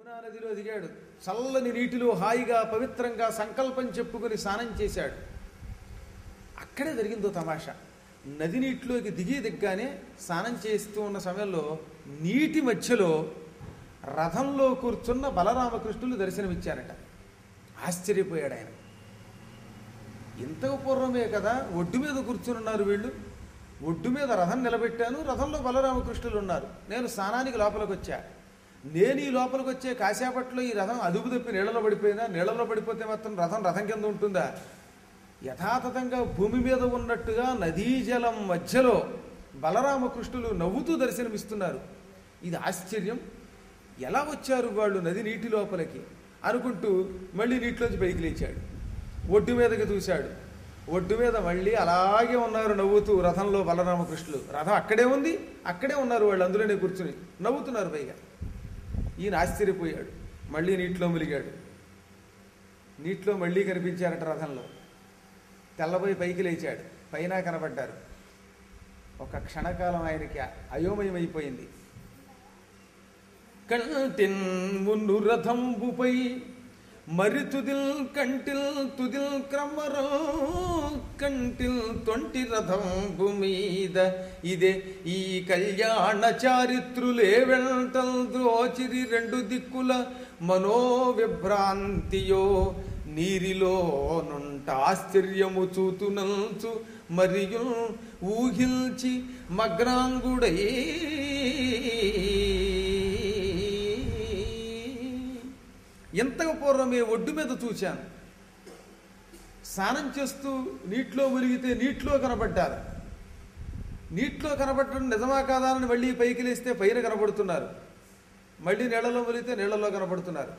యమునా నదిలో దిగాడు చల్లని నీటిలో హాయిగా పవిత్రంగా సంకల్పం చెప్పుకొని స్నానం చేశాడు అక్కడే జరిగిందో తమాషా నది నీటిలోకి దిగి దిగ్గానే స్నానం చేస్తూ ఉన్న సమయంలో నీటి మధ్యలో రథంలో కూర్చున్న బలరామకృష్ణులు దర్శనమిచ్చారట ఆశ్చర్యపోయాడు ఆయన ఇంతకు పూర్వమే కదా ఒడ్డు మీద కూర్చున్నారు వీళ్ళు ఒడ్డు మీద రథం నిలబెట్టాను రథంలో బలరామకృష్ణులు ఉన్నారు నేను స్నానానికి లోపలికి వచ్చా నేను ఈ లోపలికి వచ్చే కాసేపట్లో ఈ రథం అదుపు తప్పి నీళ్ళలో పడిపోయిందా నీళ్ళలో పడిపోతే మాత్రం రథం రథం కింద ఉంటుందా యథాతథంగా భూమి మీద ఉన్నట్టుగా నదీ జలం మధ్యలో బలరామకృష్ణులు నవ్వుతూ దర్శనమిస్తున్నారు ఇది ఆశ్చర్యం ఎలా వచ్చారు వాళ్ళు నది నీటి లోపలికి అనుకుంటూ మళ్ళీ నీటిలోంచి పైకి లేచాడు ఒడ్డు మీదకి చూశాడు ఒడ్డు మీద మళ్ళీ అలాగే ఉన్నారు నవ్వుతూ రథంలో బలరామకృష్ణులు రథం అక్కడే ఉంది అక్కడే ఉన్నారు వాళ్ళు అందులోనే కూర్చుని నవ్వుతున్నారు పైగా ఈయన ఆశ్చర్యపోయాడు మళ్ళీ నీటిలో ములిగాడు నీటిలో మళ్ళీ కనిపించారట రథంలో తెల్లబోయి పైకి లేచాడు పైన కనబడ్డారు ఒక క్షణకాలం ఆయనకి అయోమయమైపోయింది కంటిన్ మున్ను రథంబుపై మరి తుదిల్ కంటిల్ తుదిల్ క్రమరం కంటిల్ తొంటి రథంబు మీద ఇదే ఈ కళ్యాణ చారిత్రులే వెంటల్ ద్రోచిరి రెండు దిక్కుల మనోవిభ్రాంతియో నీరిలో నుంట ఆశ్చర్యము చూతునంచు మరియు ఊహిల్చి మగ్నాంగుడై ఎంతగా పూర్వమే ఒడ్డు మీద చూశాను స్నానం చేస్తూ నీటిలో మునిగితే నీటిలో కనబడ్డారు నీటిలో కనబడటం నిజమా కాదా అని మళ్ళీ పైకి లేస్తే పైన కనబడుతున్నారు మళ్ళీ నీళ్ళలో మునిగితే నీళ్ళలో కనబడుతున్నారు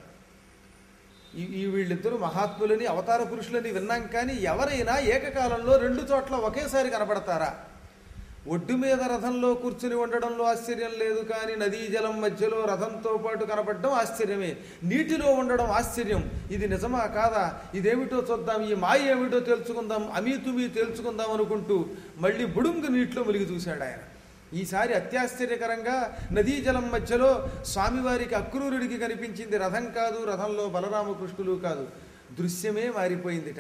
ఈ ఈ వీళ్ళిద్దరూ మహాత్ములని అవతార పురుషులని విన్నాం కానీ ఎవరైనా ఏకకాలంలో రెండు చోట్ల ఒకేసారి కనపడతారా ఒడ్డు మీద రథంలో కూర్చుని ఉండడంలో ఆశ్చర్యం లేదు కానీ నదీ జలం మధ్యలో రథంతో పాటు కనపడడం ఆశ్చర్యమే నీటిలో ఉండడం ఆశ్చర్యం ఇది నిజమా కాదా ఇదేమిటో చూద్దాం ఈ మాయ ఏమిటో తెలుసుకుందాం అమీతుమీ తెలుసుకుందాం అనుకుంటూ మళ్ళీ బుడుంగు నీటిలో ములిగి చూశాడు ఆయన ఈసారి అత్యాశ్చర్యకరంగా నదీ జలం మధ్యలో స్వామివారికి అక్రూరుడికి కనిపించింది రథం కాదు రథంలో బలరామకృష్ణులు కాదు దృశ్యమే మారిపోయిందిట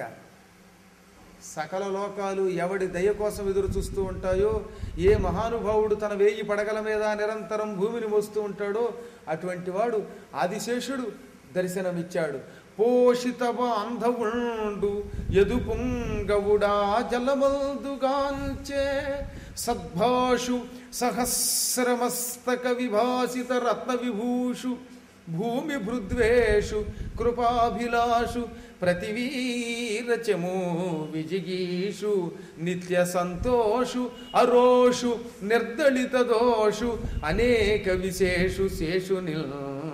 సకల లోకాలు ఎవడి దయ కోసం ఎదురు చూస్తూ ఉంటాయో ఏ మహానుభావుడు తన వేయి పడగల మీద నిరంతరం భూమిని మోస్తూ ఉంటాడో అటువంటి వాడు ఆదిశేషుడు దర్శనమిచ్చాడు పోషిత బాంధవుండు ఎదు పుంగవుడా జలమల్దుగాంచే సద్భాషు సహస్రమస్తక విభాసిత రత్న విభూషు భూమి భృద్వేషు కృపాభిలాషు ప్రతివీరచము విజిగీషు నిత్య సంతోషు అరోషు నిర్దళిత దోషు అనేక విశేషు శేషు నిల్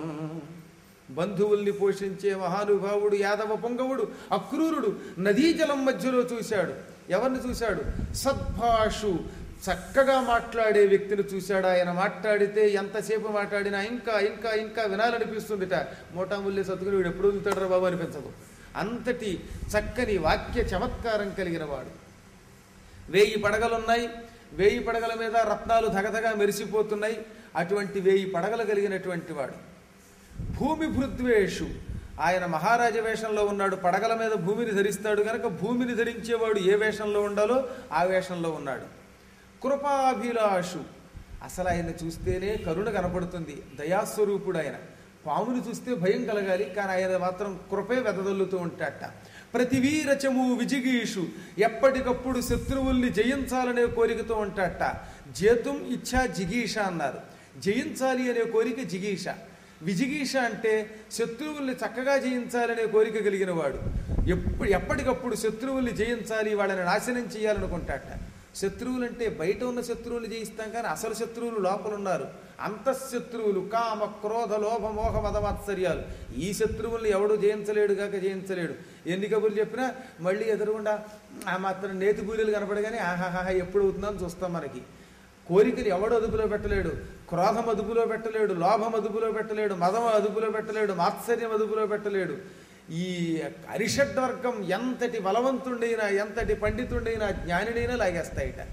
బంధువుల్ని పోషించే మహానుభావుడు యాదవ పొంగవుడు అక్రూరుడు నదీ జలం మధ్యలో చూశాడు ఎవరిని చూశాడు సద్భాషు చక్కగా మాట్లాడే వ్యక్తిని చూశాడు ఆయన మాట్లాడితే ఎంతసేపు మాట్లాడినా ఇంకా ఇంకా ఇంకా వినాలనిపిస్తుందిట మోటాముల్లి సత్తుకుని వీడు ఎప్పుడు వదులుతాడు బాబు అనిపించదు అంతటి చక్కని వాక్య చమత్కారం కలిగిన వాడు వేయి పడగలున్నాయి వేయి పడగల మీద రత్నాలు ధగధగా మెరిసిపోతున్నాయి అటువంటి వేయి పడగలు కలిగినటువంటి వాడు భూమి భృద్వేషు ఆయన మహారాజ వేషంలో ఉన్నాడు పడగల మీద భూమిని ధరిస్తాడు కనుక భూమిని ధరించేవాడు ఏ వేషంలో ఉండాలో ఆ వేషంలో ఉన్నాడు కృపాభిలాషు అసలు ఆయన చూస్తేనే కరుణ కనపడుతుంది దయాస్వరూపుడు ఆయన పాముని చూస్తే భయం కలగాలి కానీ ఆయన మాత్రం కృపే వెదదల్లుతూ ఉంటాట ప్రతివీరచము విజిగీషు ఎప్పటికప్పుడు శత్రువుల్ని జయించాలనే కోరికతో ఉంటాట జేతుం ఇచ్చా జిగీష అన్నారు జయించాలి అనే కోరిక జిగీష విజిగీష అంటే శత్రువుల్ని చక్కగా జయించాలనే కోరిక కలిగిన వాడు ఎప్పుడు ఎప్పటికప్పుడు శత్రువుల్ని జయించాలి వాళ్ళని నాశనం చేయాలనుకుంటాట శత్రువులంటే బయట ఉన్న శత్రువులు జయిస్తాం కానీ అసలు శత్రువులు లోపల ఉన్నారు అంతఃశత్రువులు కామ క్రోధ లోభ మోహ మదమాత్సర్యాలు ఈ శత్రువుల్ని ఎవడు జయించలేడు కాక జయించలేడు ఎన్ని కబుర్లు చెప్పినా మళ్ళీ ఎదురుగుండా ఆ మాత్రం నేతి బూరెలు కనపడగానే ఆహాహా ఎప్పుడు అవుతుందని చూస్తాం మనకి కోరికని ఎవడు అదుపులో పెట్టలేడు క్రోధం అదుపులో పెట్టలేడు లోభం అదుపులో పెట్టలేడు మదం అదుపులో పెట్టలేడు మాత్సర్యం అదుపులో పెట్టలేడు ఈ అరిషడ్వర్గం ఎంతటి బలవంతుడైనా ఎంతటి పండితుడైనా జ్ఞానినైనా లాగేస్తాయిట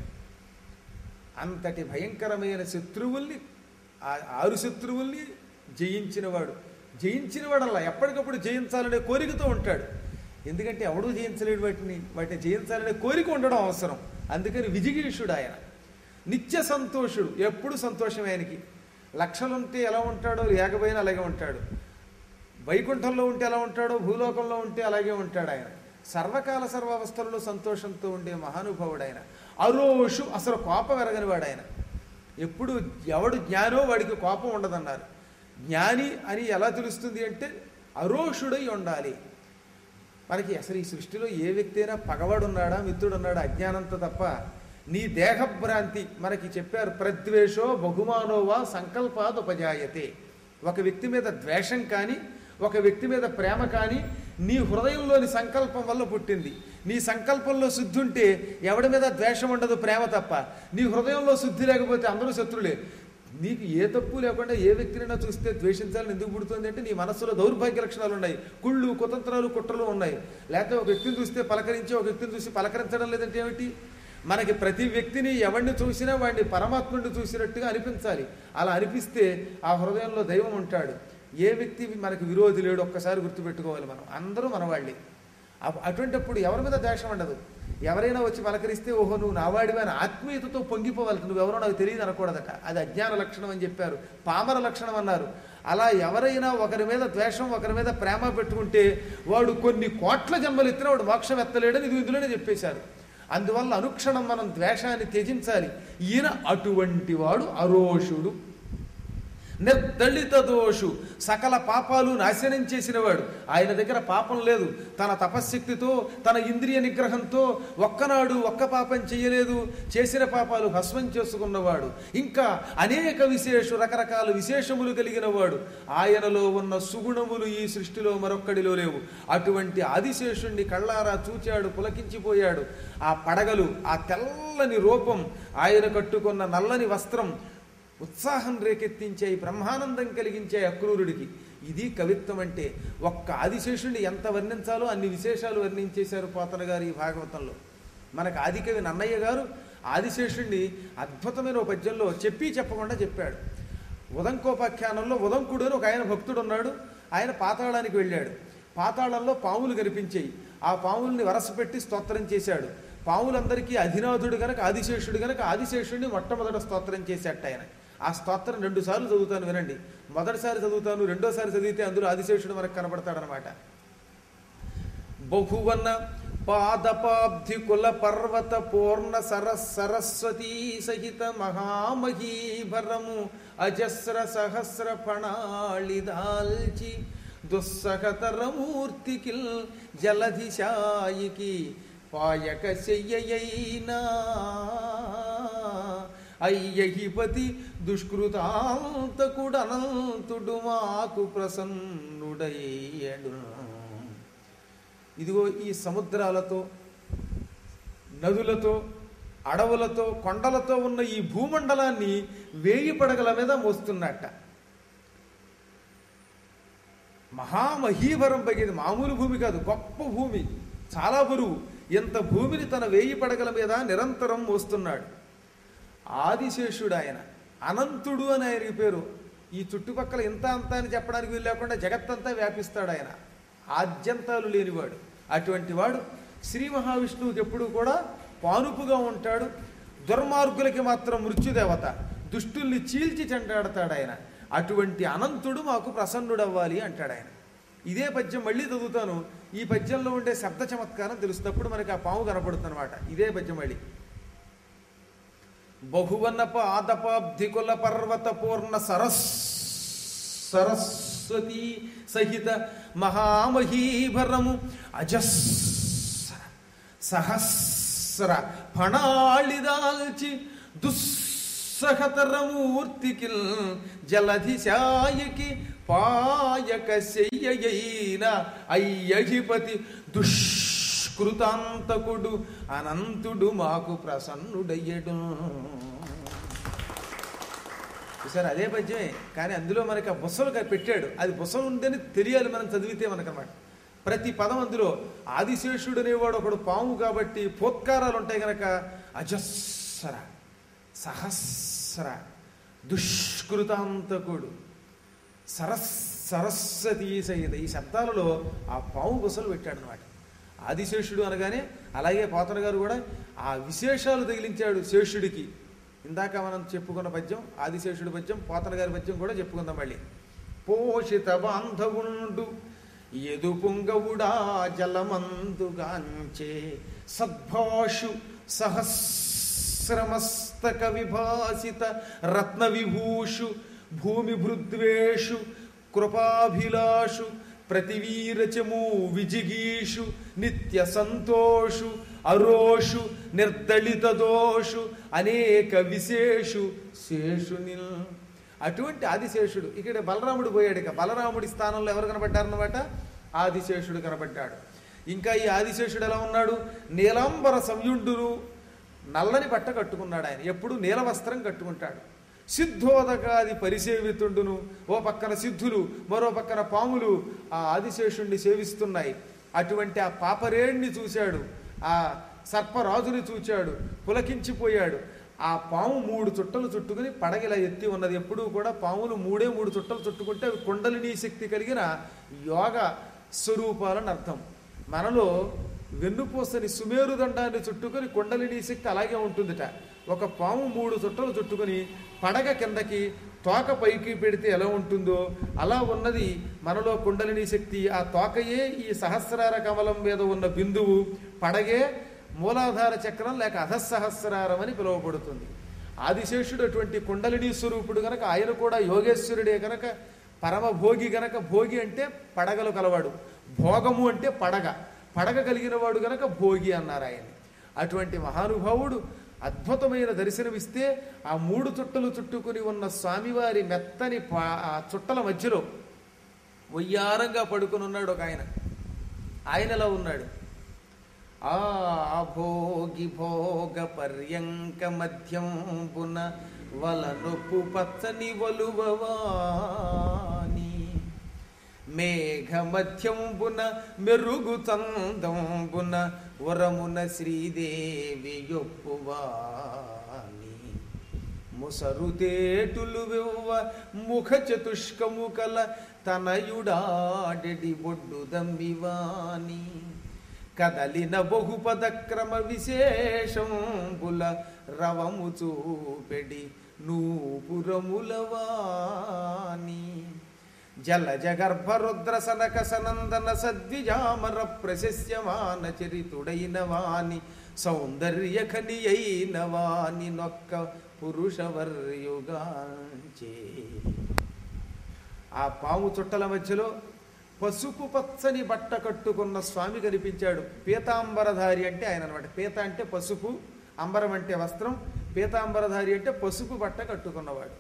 అంతటి భయంకరమైన శత్రువుల్ని ఆ ఆరు శత్రువుల్ని జయించినవాడు జయించిన వాడల్లా ఎప్పటికప్పుడు జయించాలనే కోరికతో ఉంటాడు ఎందుకంటే ఎవడూ జయించలేడు వాటిని వాటిని జయించాలనే కోరిక ఉండడం అవసరం అందుకని విజిగీషుడు ఆయన నిత్య సంతోషుడు ఎప్పుడు సంతోషం ఆయనకి లక్షలుంటే ఎలా ఉంటాడో లేకపోయినా అలాగే ఉంటాడు వైకుంఠంలో ఉంటే ఎలా ఉంటాడో భూలోకంలో ఉంటే అలాగే ఉంటాడు ఆయన సర్వకాల సర్వావస్థలలో సంతోషంతో ఉండే మహానుభావుడు ఆయన అరోషు అసలు కోపం ఎరగని వాడు ఆయన ఎప్పుడు ఎవడు జ్ఞానో వాడికి కోపం ఉండదన్నారు జ్ఞాని అని ఎలా తెలుస్తుంది అంటే అరోషుడై ఉండాలి మనకి అసలు ఈ సృష్టిలో ఏ వ్యక్తి అయినా పగవాడున్నాడా మిత్రుడున్నాడా అజ్ఞానంతో తప్ప నీ దేహభ్రాంతి మనకి చెప్పారు ప్రద్వేషో బహుమానోవా సంకల్పాద్ ఉపజాయతే ఒక వ్యక్తి మీద ద్వేషం కానీ ఒక వ్యక్తి మీద ప్రేమ కానీ నీ హృదయంలోని సంకల్పం వల్ల పుట్టింది నీ సంకల్పంలో శుద్ధి ఉంటే ఎవడి మీద ద్వేషం ఉండదు ప్రేమ తప్ప నీ హృదయంలో శుద్ధి లేకపోతే అందరూ శత్రులే నీకు ఏ తప్పు లేకుండా ఏ వ్యక్తినైనా చూస్తే ద్వేషించాలని ఎందుకు పుడుతుంది అంటే నీ మనసులో దౌర్భాగ్య లక్షణాలు ఉన్నాయి కుళ్ళు కుతంత్రాలు కుట్రలు ఉన్నాయి లేకపోతే ఒక వ్యక్తిని చూస్తే పలకరించి ఒక వ్యక్తిని చూసి పలకరించడం లేదంటే ఏమిటి మనకి ప్రతి వ్యక్తిని ఎవరిని చూసినా వాడిని పరమాత్ముడిని చూసినట్టుగా అనిపించాలి అలా అనిపిస్తే ఆ హృదయంలో దైవం ఉంటాడు ఏ వ్యక్తి మనకి విరోధి లేడు ఒక్కసారి గుర్తుపెట్టుకోవాలి మనం అందరూ మనవాళ్ళే అప్- అటువంటిప్పుడు ఎవరి మీద ద్వేషం ఉండదు ఎవరైనా వచ్చి పలకరిస్తే ఓహో నువ్వు నావాడివి అని ఆత్మీయతతో పొంగిపోవాలి నువ్వెవరో నాకు తెలియదు అనకూడదట అది అజ్ఞాన లక్షణం అని చెప్పారు పామర లక్షణం అన్నారు అలా ఎవరైనా ఒకరి మీద ద్వేషం ఒకరి మీద ప్రేమ పెట్టుకుంటే వాడు కొన్ని కోట్ల జన్మలు ఎత్తిన వాడు మోక్షం ఎత్తలేడని ఇది ఇందులోనే చెప్పేశారు అందువల్ల అనుక్షణం మనం ద్వేషాన్ని త్యజించాలి ఈయన అటువంటి వాడు అరోషుడు నిర్దళిత దోషు సకల పాపాలు నాశనం చేసినవాడు ఆయన దగ్గర పాపం లేదు తన తపశ్శక్తితో తన ఇంద్రియ నిగ్రహంతో ఒక్కనాడు ఒక్క పాపం చేయలేదు చేసిన పాపాలు భస్మం చేసుకున్నవాడు ఇంకా అనేక విశేష రకరకాల విశేషములు కలిగిన వాడు ఆయనలో ఉన్న సుగుణములు ఈ సృష్టిలో మరొక్కడిలో లేవు అటువంటి ఆదిశేషుణ్ణి కళ్ళారా చూచాడు పులకించిపోయాడు ఆ పడగలు ఆ తెల్లని రూపం ఆయన కట్టుకున్న నల్లని వస్త్రం ఉత్సాహం రేకెత్తించే బ్రహ్మానందం కలిగించే అక్రూరుడికి ఇది కవిత్వం అంటే ఒక్క ఆదిశేషుడిని ఎంత వర్ణించాలో అన్ని విశేషాలు వర్ణించేశారు పోతన గారు ఈ భాగవతంలో మనకు ఆదికవి నన్నయ్య గారు ఆదిశేషుడిని అద్భుతమైన ఓ పద్యంలో చెప్పి చెప్పకుండా చెప్పాడు ఉదంకోపాఖ్యానంలో ఉదంకుడు అని ఒక ఆయన భక్తుడు ఉన్నాడు ఆయన పాతాళానికి వెళ్ళాడు పాతాళంలో పాములు కనిపించాయి ఆ పాముల్ని వరసపెట్టి స్తోత్రం చేశాడు పాములందరికీ అధినాథుడు గనక ఆదిశేషుడు గనక ఆదిశేషుడిని మొట్టమొదట స్తోత్రం చేసేట ఆయన ఆ స్తోత్రం రెండు సార్లు చదువుతాను వినండి మొదటిసారి చదువుతాను రెండోసారి చదివితే అందులో ఆదిశేషుడు మనకు కనబడతాడనమాట బహువన పాదపాబ్ధి కుల పర్వత పూర్ణ సరస్ సరస్వతీ సహిత మహామహీభరము అజస్ర సహస్ర ఫణాళిదాల్చి దుస్సహతరమూర్తికిల్ జలధిశాయికి పాయక శయ్యయైనా అయ్యహిపతి దుష్కృతాంతకుడనంతుడు మాకు ప్రసన్నుడయ్యడు ఇదిగో ఈ సముద్రాలతో నదులతో అడవులతో కొండలతో ఉన్న ఈ భూమండలాన్ని వేయి పడగల మీద మోస్తున్నట్ట మహామహీవరం పగిది మామూలు భూమి కాదు గొప్ప భూమి చాలా బరువు ఇంత భూమిని తన వేయి పడగల మీద నిరంతరం మోస్తున్నాడు ఆదిశేషుడు ఆయన అనంతుడు అని ఆయనకి పేరు ఈ చుట్టుపక్కల ఇంత అంత అని చెప్పడానికి వీలు లేకుండా జగత్తంతా వ్యాపిస్తాడు ఆయన ఆద్యంతాలు లేనివాడు అటువంటి వాడు శ్రీ మహావిష్ణువుకి ఎప్పుడు కూడా పానుపుగా ఉంటాడు దుర్మార్గులకి మాత్రం మృత్యుదేవత దుష్టుల్ని చీల్చి చెంటాడతాడు ఆయన అటువంటి అనంతుడు మాకు ప్రసన్నుడవ్వాలి అంటాడు ఆయన ఇదే పద్యం మళ్ళీ చదువుతాను ఈ పద్యంలో ఉండే శబ్ద చమత్కారం తెలుస్తున్నప్పుడు మనకి ఆ పాము కనపడుతుంది అనమాట ఇదే పద్యం మళ్ళీ బహువన పాదపాబ్ధికుల పర్వత పూర్ణ సరస్ సరస్వతి సహిత మహామహీభరము అజస్ర సహస్ర ఫణాళిదాల్చి దుస్సహతరమూర్తికిల్ జలధిశాయకి పాయక శయ్యయైన అయ్యహిపతి దుష్కృతాంతకుడు అనంతుడు మాకు ప్రసన్నుడయ్యడు చూసారు అదే పద్యమే కానీ అందులో మనకి ఆ బుసలు క- పెట్టాడు అది బుసలు ఉందని తెలియాలి మనం చదివితే మనకన్నమాట ప్రతి పదం అందులో ఆదిశేషుడు అనేవాడు ఒకడు పాము కాబట్టి పోత్కారాలు ఉంటాయి గనక అజస్ర సహస్ర దుష్కృతాంతకుడు సరస్ర సరస్వతీ సహిత ఈ శబ్దాలలో ఆ పాము గుసలు పెట్టాడు అనమాట ఆదిశేషుడు అనగానే అలాగే పోతన గారు కూడా ఆ విశేషాలు తగిలించాడు శేషుడికి ఇందాక మనం చెప్పుకున్న పద్యం ఆదిశేషుడి పద్యం పోతన గారి పద్యం కూడా చెప్పుకుందాం మళ్ళీ పోషిత బాంధవుండు ఎదు పుంగవుడా జలమందుగాంచే సద్భాషు సహస్రమస్తక విభాసిత రత్న విభూషు భూమి భృద్వేషు కృపాభిలాషు ప్రతివీరచము విజిగీషు నిత్య సంతోషు అరోషు నిర్దళిత దోషు అనేక విశేషు శేషునిల్ అటువంటి ఆదిశేషుడు ఇక్కడ బలరాముడు పోయాడు ఇక బలరాముడి స్థానంలో ఎవరు కనబడ్డారన్నమాట ఆదిశేషుడు కనబడ్డాడు ఇంకా ఈ ఆదిశేషుడు ఎలా ఉన్నాడు నీలాంబర సంయుండును నల్లని బట్ట కట్టుకున్నాడు ఆయన ఎప్పుడు నీల వస్త్రం కట్టుకుంటాడు సిద్ధోదకాది పరిసేవితుండును ఓ పక్కన సిద్ధులు మరో పక్కన పాములు ఆ ఆదిశేషుణ్ణి సేవిస్తున్నాయి అటువంటి ఆ పాపరేణ్ణి చూశాడు ఆ సర్పరాజుని చూచాడు పులకించిపోయాడు ఆ పాము మూడు చుట్టలు చుట్టుకుని పడగల ఎత్తి ఉన్నది ఎప్పుడూ కూడా పాములు మూడే మూడు చుట్టలు చుట్టుకుంటే అవి కుండలిని శక్తి కలిగిన యోగ స్వరూపాలని అర్థం మనలో వెన్నుపూసని సుమేరు దండాన్ని చుట్టుకొని కుండలిని శక్తి అలాగే ఉంటుందిట ఒక పాము మూడు చుట్టలు చుట్టుకొని పడగ కిందకి తోక పైకి పెడితే ఎలా ఉంటుందో అలా ఉన్నది మనలో కుండలిని శక్తి ఆ తోకయే ఈ సహస్రార కమలం మీద ఉన్న బిందువు పడగే మూలాధార చక్రం లేక అధస్సహస్రారం అని పిలువబడుతుంది ఆదిశేషుడు అటువంటి కుండలిని స్వరూపుడు గనక ఆయన కూడా యోగేశ్వరుడే గనక పరమ భోగి గనక భోగి అంటే పడగలు కలవాడు భోగము అంటే పడగ పడగ కలిగిన వాడు గనక భోగి అన్నారు ఆయన అటువంటి మహానుభావుడు అద్భుతమైన దర్శనమిస్తే ఆ మూడు చుట్టలు చుట్టుకుని ఉన్న స్వామివారి మెత్తని పా ఆ చుట్టల మధ్యలో వయ్యారంగా పడుకుని ఉన్నాడు ఒక ఆయన ఆయన ఎలా ఉన్నాడు ఆ భోగి భోగ పర్యంక మధ్యంబున వలనొప్పు పచ్చని వలువవాని మేఘ మధ్యంబున మెరుగు చందంబున వరమున శ్రీదేవి యొప్పువాని ముసరుతేటులు వివ్వ ముఖ చతుష్కము కల తనయుడాడెడి బొడ్డు దంబివాని కదలిన బహుపద క్రమ విశేషంబుల రవము చూపెడి నూపురములవాని జల జగర్భ రుద్ర సనక సనందన సద్విజామర ప్రశస్యమాన చరితుడైన వాని సౌందర్య ఖని అయిన వాని నొక్క పురుషవర్యుగాంచే ఆ పాము చుట్టల మధ్యలో పసుపు పచ్చని బట్ట కట్టుకున్న స్వామి కనిపించాడు పీతాంబరధారి అంటే ఆయన అనమాట పీత అంటే పసుపు అంబరం అంటే వస్త్రం పీతాంబరధారి అంటే పసుపు బట్ట కట్టుకున్నవాడు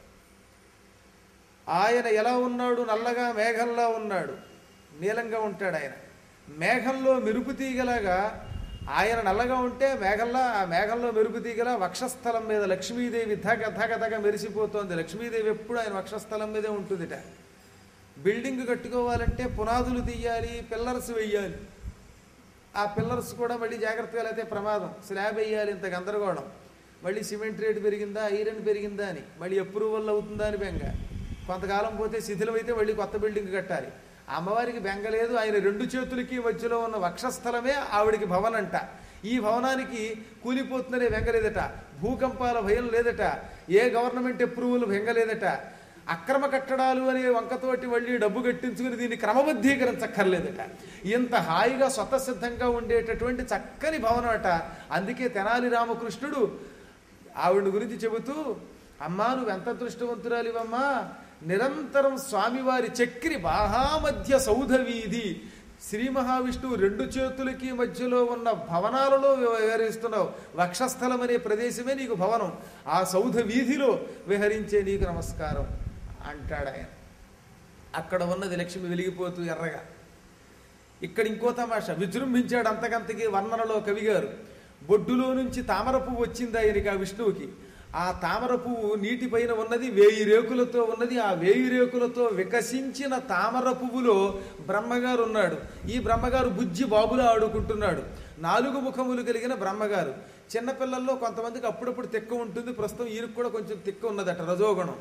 ఆయన ఎలా ఉన్నాడు నల్లగా మేఘంలా ఉన్నాడు నీలంగా ఉంటాడు ఆయన మేఘంలో మెరుపు తీగలాగా ఆయన నల్లగా ఉంటే మేఘంలా ఆ మేఘంలో మెరుపు తీగల వక్షస్థలం మీద లక్ష్మీదేవి ధగ ధగ ధగ మెరిసిపోతోంది లక్ష్మీదేవి ఎప్పుడు ఆయన వక్షస్థలం మీదే ఉంటుందిట బిల్డింగ్ కట్టుకోవాలంటే పునాదులు తీయాలి పిల్లర్స్ వెయ్యాలి ఆ పిల్లర్స్ కూడా మళ్ళీ జాగ్రత్తగా లేకపోతే ప్రమాదం స్లాబ్ వేయాలి ఇంత గందరగోళం మళ్ళీ సిమెంట్ రేటు పెరిగిందా ఐరన్ పెరిగిందా అని మళ్ళీ అప్రూవల్ అవుతుందా అని బెంగ కొంతకాలం పోతే శిథిలం అయితే మళ్ళీ కొత్త బిల్డింగ్ కట్టాలి అమ్మవారికి బెంగ లేదు ఆయన రెండు చేతులకి మధ్యలో ఉన్న వక్షస్థలమే ఆవిడికి భవనంట ఈ భవనానికి కూలిపోతుందనే బెంగ లేదట భూకంపాల భయం లేదట ఏ గవర్నమెంట్ అప్రూవల్ బెంగ లేదట అక్రమ కట్టడాలు అనే వంకతోటి మళ్ళీ డబ్బు కట్టించుకుని దీన్ని క్రమబద్ధీకరించక్కర్లేదట ఇంత హాయిగా స్వతసిద్ధంగా ఉండేటటువంటి చక్కని భవనం అట అందుకే తెనాలి రామకృష్ణుడు ఆవిడ గురించి చెబుతూ అమ్మా నువ్వు ఎంత దృష్టవంతురాలివమ్మా నిరంతరం స్వామివారి చక్రి బాహామధ్య సౌధ వీధి శ్రీ మహావిష్ణువు రెండు చేతులకి మధ్యలో ఉన్న భవనాలలో విహరిస్తున్నావు వక్షస్థలం అనే ప్రదేశమే నీకు భవనం ఆ సౌధ వీధిలో విహరించే నీకు నమస్కారం అంటాడు ఆయన అక్కడ ఉన్నది లక్ష్మి వెలిగిపోతూ ఎర్రగా ఇక్కడ ఇంకో తమాషా విజృంభించాడు అంతకంతకి వర్ణనలో కవిగారు బొడ్డులో నుంచి తామర పువ్వు వచ్చింది ఆయనకి ఆ విష్ణువుకి ఆ తామర పువ్వు నీటిపైన ఉన్నది వేయి రేకులతో ఉన్నది ఆ వేయి రేకులతో వికసించిన తామర పువ్వులో బ్రహ్మగారు ఉన్నాడు ఈ బ్రహ్మగారు బుజ్జి బాబులా ఆడుకుంటున్నాడు నాలుగు ముఖములు కలిగిన బ్రహ్మగారు చిన్నపిల్లల్లో కొంతమందికి అప్పుడప్పుడు తిక్క ఉంటుంది ప్రస్తుతం ఈయనకు కూడా కొంచెం తిక్క ఉన్నదట రజోగుణం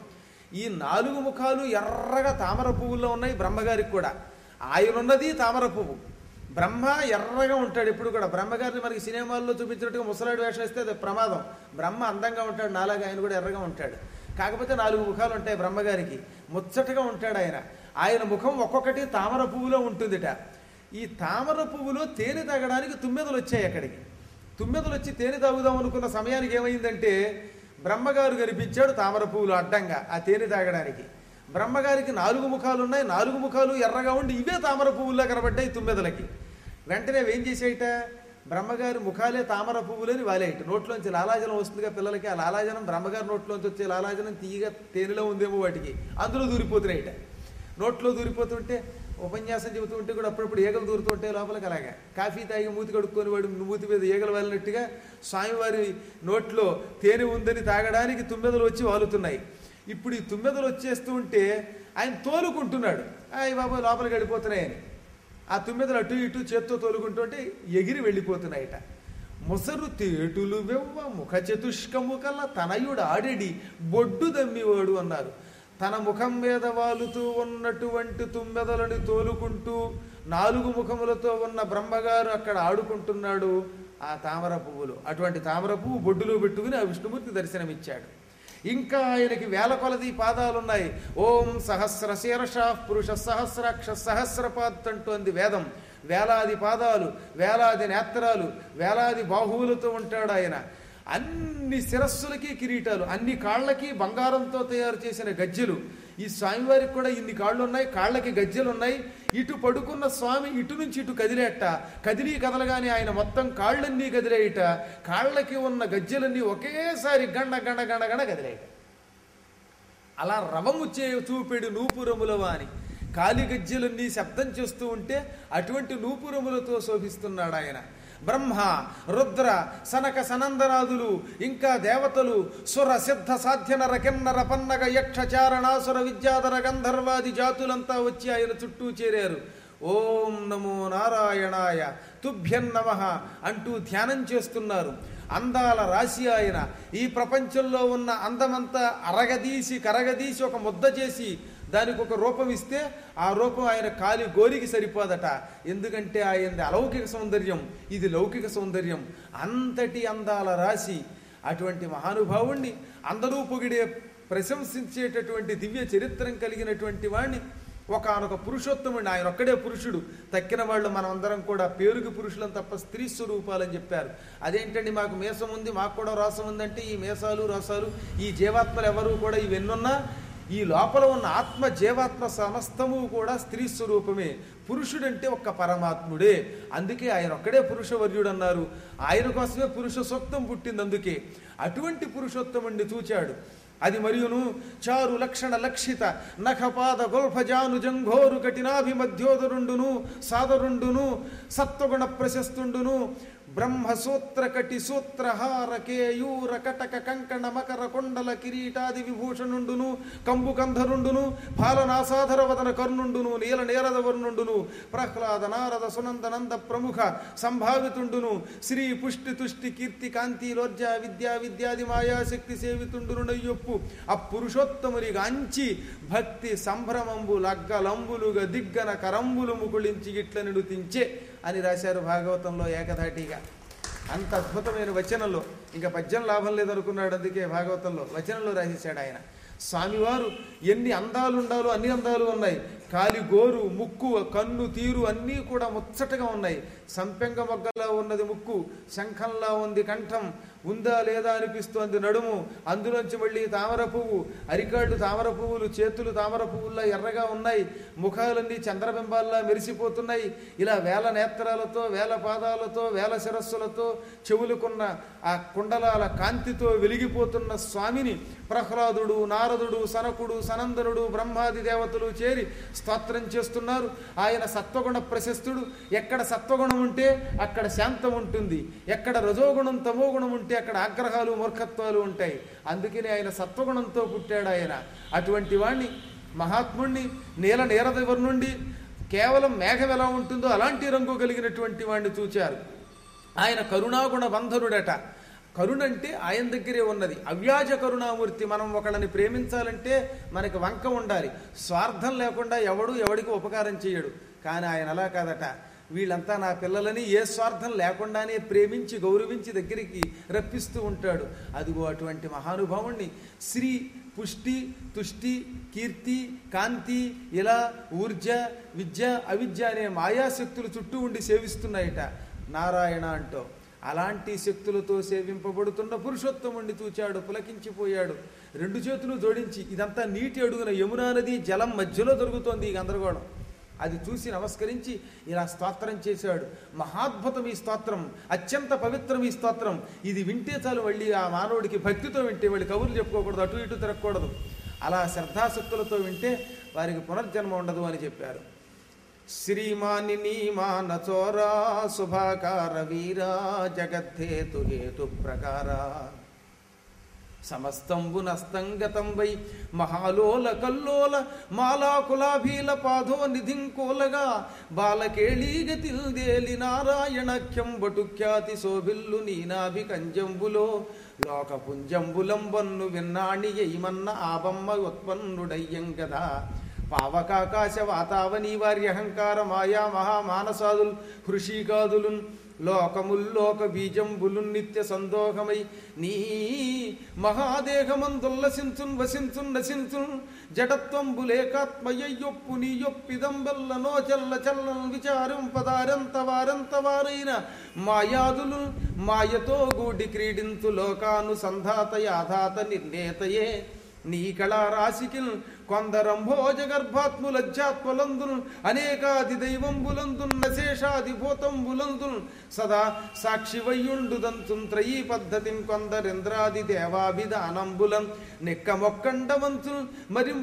ఈ నాలుగు ముఖాలు ఎర్రగా తామర పువ్వుల్లో ఉన్నాయి బ్రహ్మగారికి కూడా ఆయన ఉన్నది తామర పువ్వు బ్రహ్మ ఎర్రగా ఉంటాడు ఎప్పుడు కూడా బ్రహ్మగారిని మనకి సినిమాల్లో చూపించినట్టుగా ముసలాడి వేషం వేస్తే అది ప్రమాదం బ్రహ్మ అందంగా ఉంటాడు నాలాగా ఆయన కూడా ఎర్రగా ఉంటాడు కాకపోతే నాలుగు ముఖాలు ఉంటాయి బ్రహ్మగారికి ముచ్చటగా ఉంటాడు ఆయన ఆయన ముఖం ఒక్కొక్కటి తామర పువ్వులో ఉంటుందిట ఈ తామర పువ్వులో తేనె తాగడానికి తుమ్మెదలు వచ్చాయి అక్కడికి తుమ్మెదలు వచ్చి తేనె తాగుదాం అనుకున్న సమయానికి ఏమైందంటే బ్రహ్మగారు కనిపించాడు తామర పువ్వులు అడ్డంగా ఆ తేనె తాగడానికి బ్రహ్మగారికి నాలుగు ముఖాలు ఉన్నాయి నాలుగు ముఖాలు ఎర్రగా ఉండి ఇవే తామర పువ్వుల్లా కనబడ్డాయి తుమ్మెదలకి వెంటనే ఏం చేసేయట బ్రహ్మగారి ముఖాలే తామర పువ్వులని వాలేయట నోట్లోంచి లాలాజలం వస్తుందిగా పిల్లలకి ఆ లాలాజలం బ్రహ్మగారి నోట్లోంచి వచ్చే లాలాజలం తీయగా తేనెలో ఉందేమో వాటికి అందులో దూరిపోతున్నాయట నోట్లో దూరిపోతుంటే ఉపన్యాసం చెబుతూ ఉంటే కూడా అప్పుడప్పుడు ఈగలు దూరుతుంటే లోపలికి అలాగా కాఫీ తాగి మూతి కడుక్కొని వాడు మూతి మీద ఈగలు వెళ్ళినట్టుగా స్వామివారి నోట్లో తేనె ఉందని తాగడానికి తుమ్మెదలు వచ్చి వాలుతున్నాయి ఇప్పుడు ఈ తుమ్మెదలు వచ్చేస్తూ ఉంటే ఆయన తోలుకుంటున్నాడు అయ్యి బాబా లోపలికి వెళ్ళిపోతున్నాయని ఆ తుమ్మెదలు అటు ఇటు చేత్తో తోలుకుంటుంటే ఎగిరి వెళ్ళిపోతున్నాయట ముసరు తేటులు వెవ్వ ముఖ చతుష్కము కల్లా తనయుడు ఆడెడి బొడ్డు దమ్మివాడు అన్నారు తన ముఖం మీద వాలుతూ ఉన్నటువంటి తుమ్మెదలని తోలుకుంటూ నాలుగు ముఖములతో ఉన్న బ్రహ్మగారు అక్కడ ఆడుకుంటున్నాడు ఆ తామర పువ్వులు అటువంటి తామర పువ్వు బొడ్డులో పెట్టుకుని ఆ విష్ణుమూర్తి దర్శనమిచ్చాడు ఇంకా ఆయనకి వేల కొలది పాదాలున్నాయి ఓం సహస్ర శీర్ష పురుష సహస్రాక్ష సహస్రపాత్ అంటోంది వేదం వేలాది పాదాలు వేలాది నేత్రాలు వేలాది బాహువులతో ఉంటాడు ఆయన అన్ని శిరస్సులకి కిరీటాలు అన్ని కాళ్ళకి బంగారంతో తయారు చేసిన గజ్జెలు ఈ స్వామివారికి కూడా ఇన్ని కాళ్ళు ఉన్నాయి కాళ్ళకి గజ్జెలు ఉన్నాయి ఇటు పడుకున్న స్వామి ఇటు నుంచి ఇటు కదిలేట కదిలి కదలగానే ఆయన మొత్తం కాళ్ళన్నీ కదిలేయట కాళ్ళకి ఉన్న గజ్జెలన్నీ ఒకేసారి గండ గండ గండ గండ కదిలేయట అలా రవము చే చూపెడు నూపురముల వాని కాలి గజ్జెలన్నీ శబ్దం చేస్తూ ఉంటే అటువంటి నూపురములతో శోభిస్తున్నాడు ఆయన బ్రహ్మ రుద్ర సనక సనందనాదులు ఇంకా దేవతలు సుర సిద్ధ సాధ్యనర కిన్నర పన్నగ యక్ష చారణాసుర విద్యాధర గంధర్వాది జాతులంతా వచ్చి ఆయన చుట్టూ చేరారు ఓం నమో నారాయణాయ తుభ్యం నమ అంటూ ధ్యానం చేస్తున్నారు అందాల రాశి ఆయన ఈ ప్రపంచంలో ఉన్న అందమంతా అరగదీసి కరగదీసి ఒక ముద్ద చేసి దానికి ఒక రూపం ఇస్తే ఆ రూపం ఆయన కాలి గోరికి సరిపోదట ఎందుకంటే ఆయనది అలౌకిక సౌందర్యం ఇది లౌకిక సౌందర్యం అంతటి అందాల రాశి అటువంటి మహానుభావుణ్ణి అందరూ పొగిడే ప్రశంసించేటటువంటి దివ్య చరిత్రం కలిగినటువంటి వాణ్ణి ఒకనొక పురుషోత్తముడిని ఆయన ఒక్కడే పురుషుడు తక్కిన వాళ్ళు మనమందరం కూడా పేరుకి పురుషులం తప్ప స్త్రీ స్వరూపాలని చెప్పారు అదేంటండి మాకు మేసం ఉంది మాకు కూడా రోసం ఉందంటే ఈ మేసాలు రసాలు ఈ జీవాత్మలు ఎవరు కూడా ఇవెన్నున్నా ఈ లోపల ఉన్న ఆత్మ జీవాత్మ సమస్తము కూడా స్త్రీ స్వరూపమే పురుషుడంటే ఒక్క పరమాత్ముడే అందుకే ఆయన ఒక్కడే పురుషవర్యుడు అన్నారు ఆయన కోసమే పురుష సూక్తం పుట్టింది అందుకే అటువంటి పురుషోత్తముణ్ణి చూచాడు అది మరియును చారు లక్షణ లక్షిత నఖపాద గొల్ఫజాను జంఘోరు కఠినాభిమధ్యోదరుండును సాదరుండును సత్వగుణ ప్రశస్తుండును బ్రహ్మ సూత్ర కటి సూత్రహార కేయూర కటక కంకణ మకర కొండల కిరీటాది విభూషణుండును కంబు కంధరుండును పాలనాసాధర వదన కర్ణుండును నీల నీరద వర్ణుండును ప్రహ్లాద నారద సునందనంద ప్రముఖ సంభావితుండును శ్రీ పుష్టి తుష్టి కీర్తి కాంతి లోర్జ విద్యా విద్యాది మాయాశక్తి సేవితుండును నయ్యొప్పు అప్పురుషోత్తముని గాంచి భక్తి సంభ్రమంబు లగ్గలంబులుగా దిగ్గన కరంబులు ముకుళించి ఇట్ల నిడుతించే అని రాశారు భాగవతంలో ఏకధాటిగా అంత అద్భుతమైన వచనంలో ఇంకా పద్యం లాభం లేదనుకున్నాడు అందుకే భాగవతంలో వచనంలో రాసేశాడు ఆయన స్వామివారు ఎన్ని అందాలు ఉండాలో అన్ని అందాలు ఉన్నాయి కాలి గోరు ముక్కు కన్ను తీరు అన్నీ కూడా ముచ్చటగా ఉన్నాయి సంపెంగ మొగ్గలా ఉన్నది ముక్కు శంఖంలా ఉంది కంఠం ఉందా లేదా అనిపిస్తోంది నడుము అందులోంచి మళ్ళీ తామర పువ్వు అరికాళ్ళు తామర పువ్వులు చేతులు తామర పువ్వుల్లా ఎర్రగా ఉన్నాయి ముఖాలన్నీ చంద్రబింబాల్లా మెరిసిపోతున్నాయి ఇలా వేల నేత్రాలతో వేల పాదాలతో వేల శిరస్సులతో చెవులకున్న ఆ కుండలాల కాంతితో వెలిగిపోతున్న స్వామిని ప్రహ్లాదుడు నారదుడు సనకుడు సనందనుడు బ్రహ్మాది దేవతలు చేరి స్తోత్రం చేస్తున్నారు ఆయన సత్వగుణ ప్రశస్తుడు ఎక్కడ సత్వగుణం ఉంటే అక్కడ శాంతం ఉంటుంది ఎక్కడ రజోగుణం తమోగుణం ఉంటే అక్కడ ఆగ్రహాలు మూర్ఖత్వాలు ఉంటాయి అందుకని ఆయన సత్వగుణంతో పుట్టాడు ఆయన అటువంటి వాణ్ణి మహాత్ముణ్ణి నీల నీరదవర్ నుండి కేవలం మేఘం ఎలా ఉంటుందో అలాంటి రంగు కలిగినటువంటి వాణ్ణి చూచారు ఆయన కరుణాగుణ బంధనుడట కరుణ అంటే ఆయన దగ్గరే ఉన్నది అవ్యాజ కరుణామూర్తి మనం ఒకళ్ళని ప్రేమించాలంటే మనకి వంక ఉండాలి స్వార్థం లేకుండా ఎవడు ఎవడికి ఉపకారం చేయడు కానీ ఆయన అలా కాదట వీళ్ళంతా నా పిల్లలని ఏ స్వార్థం లేకుండానే ప్రేమించి గౌరవించి దగ్గరికి రప్పిస్తూ ఉంటాడు అదిగో అటువంటి మహానుభావుణ్ణి శ్రీ పుష్టి తుష్టి కీర్తి కాంతి ఇలా ఊర్జ విద్య అవిద్య అనే మాయాశక్తులు చుట్టూ ఉండి సేవిస్తున్నాయట నారాయణ అంటూ అలాంటి శక్తులతో సేవింపబడుతున్న పురుషోత్తముణ్ణి చూచాడు పులకించిపోయాడు రెండు చేతులు జోడించి ఇదంతా నీటి అడుగున యమునా నది జలం మధ్యలో దొరుకుతోంది ఈ గందరగోళం అది చూసి నమస్కరించి ఇలా స్తోత్రం చేశాడు మహాద్భుతం ఈ స్తోత్రం అత్యంత పవిత్రం ఈ స్తోత్రం ఇది వింటే చాలు మళ్ళీ ఆ మానవుడికి భక్తితో వింటే వాళ్ళు కబుర్లు చెప్పుకోకూడదు అటు ఇటు తిరగకూడదు అలా శ్రద్ధాశక్తులతో వింటే వారికి పునర్జన్మ ఉండదు అని చెప్పారు శ్రీమానిని మానచోరా శుభాకార వీరా జగద్ధేతు హేతు ప్రకార సమస్తంబు నస్తంగతం వై మహాలోల కల్లోల మాలాకులాభీల పాదో నిధింకోలగా బాలకేళీగతిల్దేలి నారాయణఖ్యం బటుఖ్యాతి శోభిల్లు నీనాభి కంజంబులో లోకపుంజంబులంబన్ను విన్నాణి ఎయిమన్న ఆబమ్మ ఉత్పన్నుడయ్యం గదా పావకాకాశ వాతావని వారి అహంకార మాయా మహామానసాదుల్ హృషికాదులున్ లోకముల్లోక బీజంబులు నిత్య సందోహమై నీ మహాదేహమందుల్లసించున్ వసించున్ నసించున్ జడత్వంబులేకాత్మయ్యొప్పు నీ యొప్పిదంబెల్లనో చల్ల చల్లం విచారం పదారంత వారంత వారైన మాయాదులు మాయతో గూడి క్రీడింతు లోకానుసంధాత యాధాత నిర్ణేతయే నీ కళారాశికిల్ కొందరంభోజ గర్భాత్ములజ్జాత్మలందును అనేకాది దైవంబులందున్ నశేషాది భూతంబులందున్ సదా సాక్షి వయ్యుండుదంతున్ త్రయీ పద్ధతిం కొందరింద్రాది దేవాభిధానంబులం నిక్కమొక్కండవంతున్ మరిం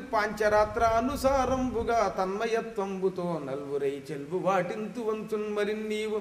పాంచరాత్రానుసారంబుగా తన్మయత్వంబుతో నల్వురై చెల్వు వాటింతువంతున్ మరిన్ నీవు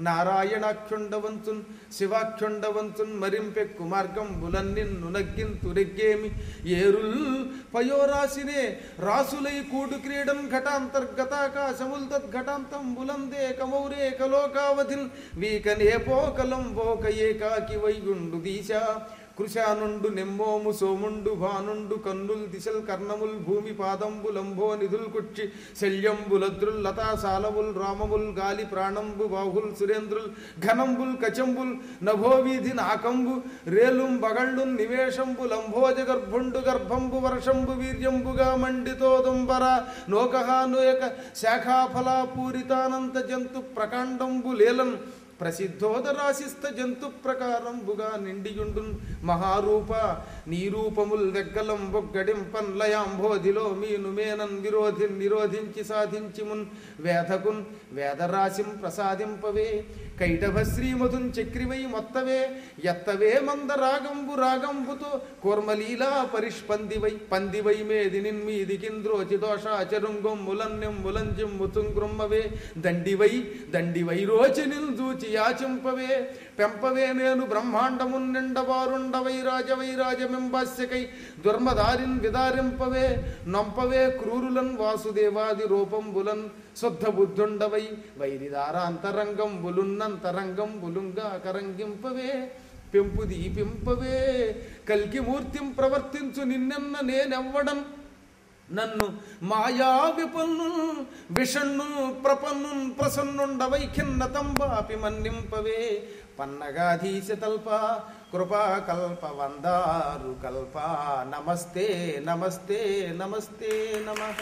నారాయణాఖ్యుండవంతున్ శివాఖ్యుండవంతున్ మరింపెక్కు మార్గంబులన్ నిన్ను నగ్గింతు రెగ్గేమి ఏరుల్ పయోరాశినే రాసులై కూడు క్రీడం ఘటాంతర్గతాకాశముల్ తద్ఘటాంతంబులందే కమౌరే కలోకావధిన్ వీకనే పోకలం పోక ఏకాకి వైగుండు దీశా కృశానుండు నెమ్మోము సోముండు భానుండు కన్నుల్ దిశల్ కర్ణముల్ భూమి పాదంబులంభో నిధుల్ కుక్షి శల్యంబులద్రుల్ లతా సాలముల్ రామముల్ గాలి ప్రాణంబు బాహుల్ సురేంద్రుల్ ఘనంబుల్ కచంబుల్ నభోవీధి నాకంబు రేలుం బగళ్ళుం నివేశంబు లంభోజ గర్భుండు గర్భంబు వర్షంబు వీర్యంబుగా మండితోదంబర నోకహానుయక శాఖాఫలా పూరితానంత జంతు ప్రకాండంబు లేలన్ ప్రసిద్ధోదరాశిస్త జంతు ప్రకారంబుగా నిండియుండున్ మహారూప నీ రూపముల్ వెగ్గలం బొగ్గడింపన్ లయాంబోధిలో మీను మేనన్ విరోధి నిరోధించి సాధించిమున్ వేదకున్ వేదరాశిం ప్రసాదింపవే కైటభ శ్రీమధున్ చక్రివై మొత్తవే ఎత్తవే మంద రాగంబు రాగంబుతో కూర్మలీలా పరిష్పందివై పందివై మేది నిన్మీదికింద్రోచి దోషాచరుంగం ములన్యం ములంజిం ముతుంగ్రుమ్మవే దండివై దండివై రోచనిల్ దూచి యాచింపవే పెంపవే నేను బ్రహ్మాండమున్ నిండవారుండవై రాజవై రాజమింబాస్యకై దుర్మదారిన్ విదారింపవే నొంపవే క్రూరులన్ వాసుదేవాది రూపంబులన్ శుద్ధ బుద్ధుండవై వైరిదారాంతరంగం బులున్నంతరంగం బులుంగా కరంగింపవే పెంపు దీపింపవే కల్కి మూర్తిం ప్రవర్తించు నిన్నెన్న నేనెవ్వడం నన్ను మాయా విపన్ను విషణ్ణు ప్రపన్ను ప్రసన్నుండవై ఖిన్నతంబాపి మన్నింపవే పన్నగాధీశ తల్ప కృపా కల్ప వందారు కల్ప నమస్తే నమస్తే నమస్తే నమః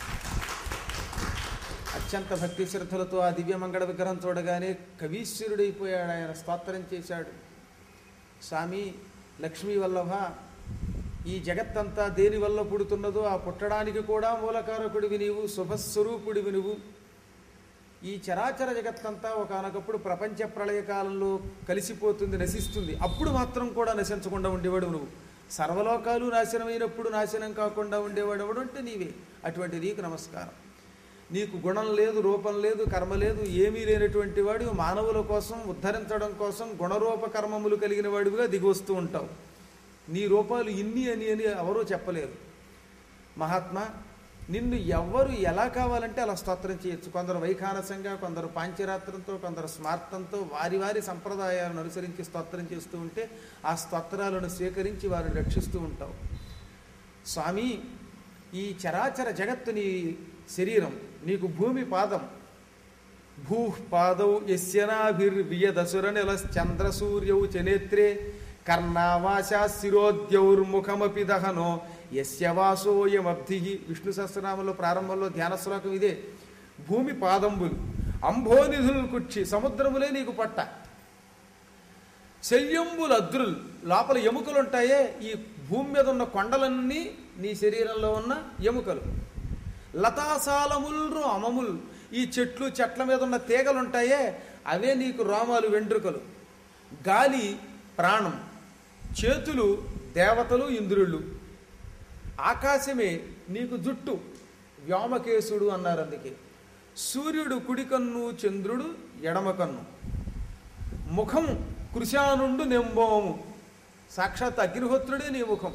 అత్యంత భక్తి శ్రద్ధలతో ఆ దివ్యమంగళ విగ్రహం చూడగానే కవీశ్వరుడైపోయాడు ఆయన స్తోత్రం చేశాడు స్వామి లక్ష్మీ వల్లభ ఈ జగత్తంతా దేని వల్ల పుడుతున్నదో ఆ పుట్టడానికి కూడా మూలకారకుడివి నీవు శుభస్వరూపుడివి నువ్వు ఈ చరాచర జగత్తంతా ఒకనొకప్పుడు ప్రపంచ ప్రళయకాలంలో కలిసిపోతుంది నశిస్తుంది అప్పుడు మాత్రం కూడా నశించకుండా ఉండేవాడు నువ్వు సర్వలోకాలు నాశనమైనప్పుడు నాశనం కాకుండా ఉండేవాడు ఎవడు అంటే నీవే అటువంటి నీకు నమస్కారం నీకు గుణం లేదు రూపం లేదు కర్మ లేదు ఏమీ లేనటువంటి వాడు మానవుల కోసం ఉద్ధరించడం కోసం గుణరూప కర్మములు కలిగిన వాడివిగా దిగొస్తూ ఉంటావు నీ రూపాలు ఇన్ని అని అని ఎవరూ చెప్పలేరు మహాత్మా నిన్ను ఎవ్వరు ఎలా కావాలంటే అలా స్తోత్రం చేయొచ్చు కొందరు వైఖానసంగా కొందరు పాంచరాత్రంతో కొందరు స్మార్థంతో వారి వారి సంప్రదాయాలను అనుసరించి స్తోత్రం చేస్తూ ఉంటే ఆ స్తోత్రాలను స్వీకరించి వారు రక్షిస్తూ ఉంటావు స్వామి ఈ చరాచర జగత్తు నీ శరీరం నీకు భూమి పాదం భూ పాదౌ యస్యనాభిర్వియదసురనిల చంద్రసూర్యౌ చనేత్రే కర్ణావాసా శిరోద్యౌర్ముఖమపి దహనో యస్య వాసోయమబ్ధి విష్ణు సహస్రనామంలో ప్రారంభంలో ధ్యాన శ్లోకం ఇదే భూమి పాదంబులు అంభోనిధులు కుక్షి సముద్రములే నీకు పట్ట శల్యంబులు అద్రులు లోపల ఎముకలు ఉంటాయే ఈ భూమి మీద ఉన్న కొండలన్నీ నీ శరీరంలో ఉన్న ఎముకలు లతాసాలములు అమములు ఈ చెట్లు చెట్ల మీద ఉన్న తీగలు ఉంటాయే అవే నీకు రోమాలు వెంట్రుకలు గాలి ప్రాణం చేతులు దేవతలు ఇంద్రుళ్ళు ఆకాశమే నీకు జుట్టు వ్యోమకేశుడు అన్నారు అందుకే సూర్యుడు కుడి కన్ను చంద్రుడు ఎడమ కన్ను ముఖం కృశానుండు నెంబోము సాక్షాత్ అగ్నిహోత్రుడే నీ ముఖం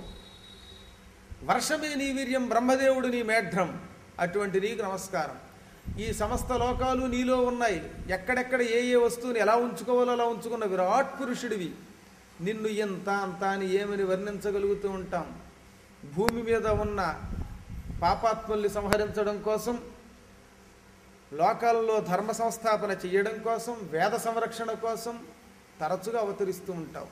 వర్షమే నీ వీర్యం బ్రహ్మదేవుడు నీ మేఘ్రం అటువంటి నీకు నమస్కారం ఈ సమస్త లోకాలు నీలో ఉన్నాయి ఎక్కడెక్కడ ఏ ఏ వస్తువుని ఎలా ఉంచుకోవాలో అలా ఉంచుకున్న విరాట్ పురుషుడివి నిన్ను ఎంత అంత అని ఏమని వర్ణించగలుగుతూ ఉంటాం భూమి మీద ఉన్న పాపాత్ముల్ని సంహరించడం కోసం లోకాలలో ధర్మ సంస్థాపన చేయడం కోసం వేద సంరక్షణ కోసం తరచుగా అవతరిస్తూ ఉంటావు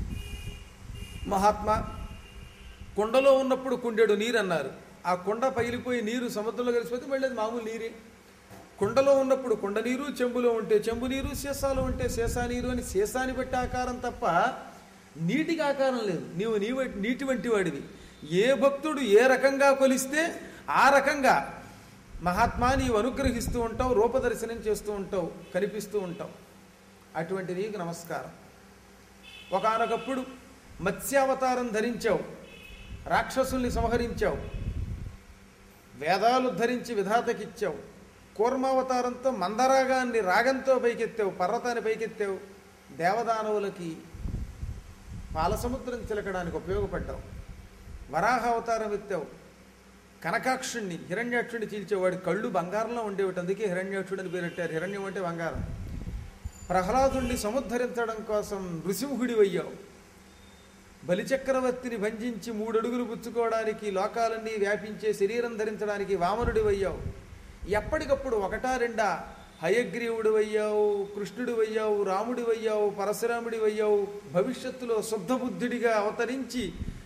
మహాత్మా కుండలో ఉన్నప్పుడు కుండెడు నీరు అన్నారు ఆ కుండ పగిలిపోయి నీరు సముద్రంలో కలిసిపోతే మళ్ళీ అది మామూలు నీరే కుండలో ఉన్నప్పుడు కుండ నీరు చెంబులో ఉంటే చెంబు నీరు సీసాలో ఉంటే సీసా నీరు అని సీసాని బట్టి ఆకారం తప్ప నీటికి ఆకారం లేదు నీవు నీ నీటి వంటి వాడివి ఏ భక్తుడు ఏ రకంగా కొలిస్తే ఆ రకంగా మహాత్మా నీవు అనుగ్రహిస్తూ ఉంటావు రూపదర్శనం చేస్తూ ఉంటావు కనిపిస్తూ ఉంటావు అటువంటి నీకు నమస్కారం ఒకనొకప్పుడు మత్స్యావతారం ధరించావు రాక్షసుల్ని సంహరించావు వేదాలు ధరించి విధాతకిచ్చావు కూర్మావతారంతో మందరాగాన్ని రాగంతో పైకెత్తావు పర్వతాన్ని పైకెత్తావు దేవదానవులకి పాలసముద్రం చిలకడానికి ఉపయోగపడ్డావు వరాహ అవతారం ఎత్తావు కనకాక్షుణ్ణి హిరణ్యాక్షుడిని చీల్చేవాడి కళ్ళు బంగారంలో ఉండేవి అందుకే హిరణ్యాక్షుడిని పేరెట్టారు హిరణ్యం అంటే బంగారం ప్రహ్లాదుణ్ణి సముద్ధరించడం కోసం నృసింహుడి అయ్యావు బలిచక్రవర్తిని భంజించి మూడడుగులు పుచ్చుకోవడానికి లోకాలన్నీ వ్యాపించే శరీరం ధరించడానికి వామనుడి అయ్యావు ఎప్పటికప్పుడు ఒకటా రెండా హయగ్రీవుడు అయ్యావు కృష్ణుడు అయ్యావు రాముడి అయ్యావు పరశురాముడి అయ్యావు భవిష్యత్తులో శుద్ధ బుద్ధుడిగా అవతరించి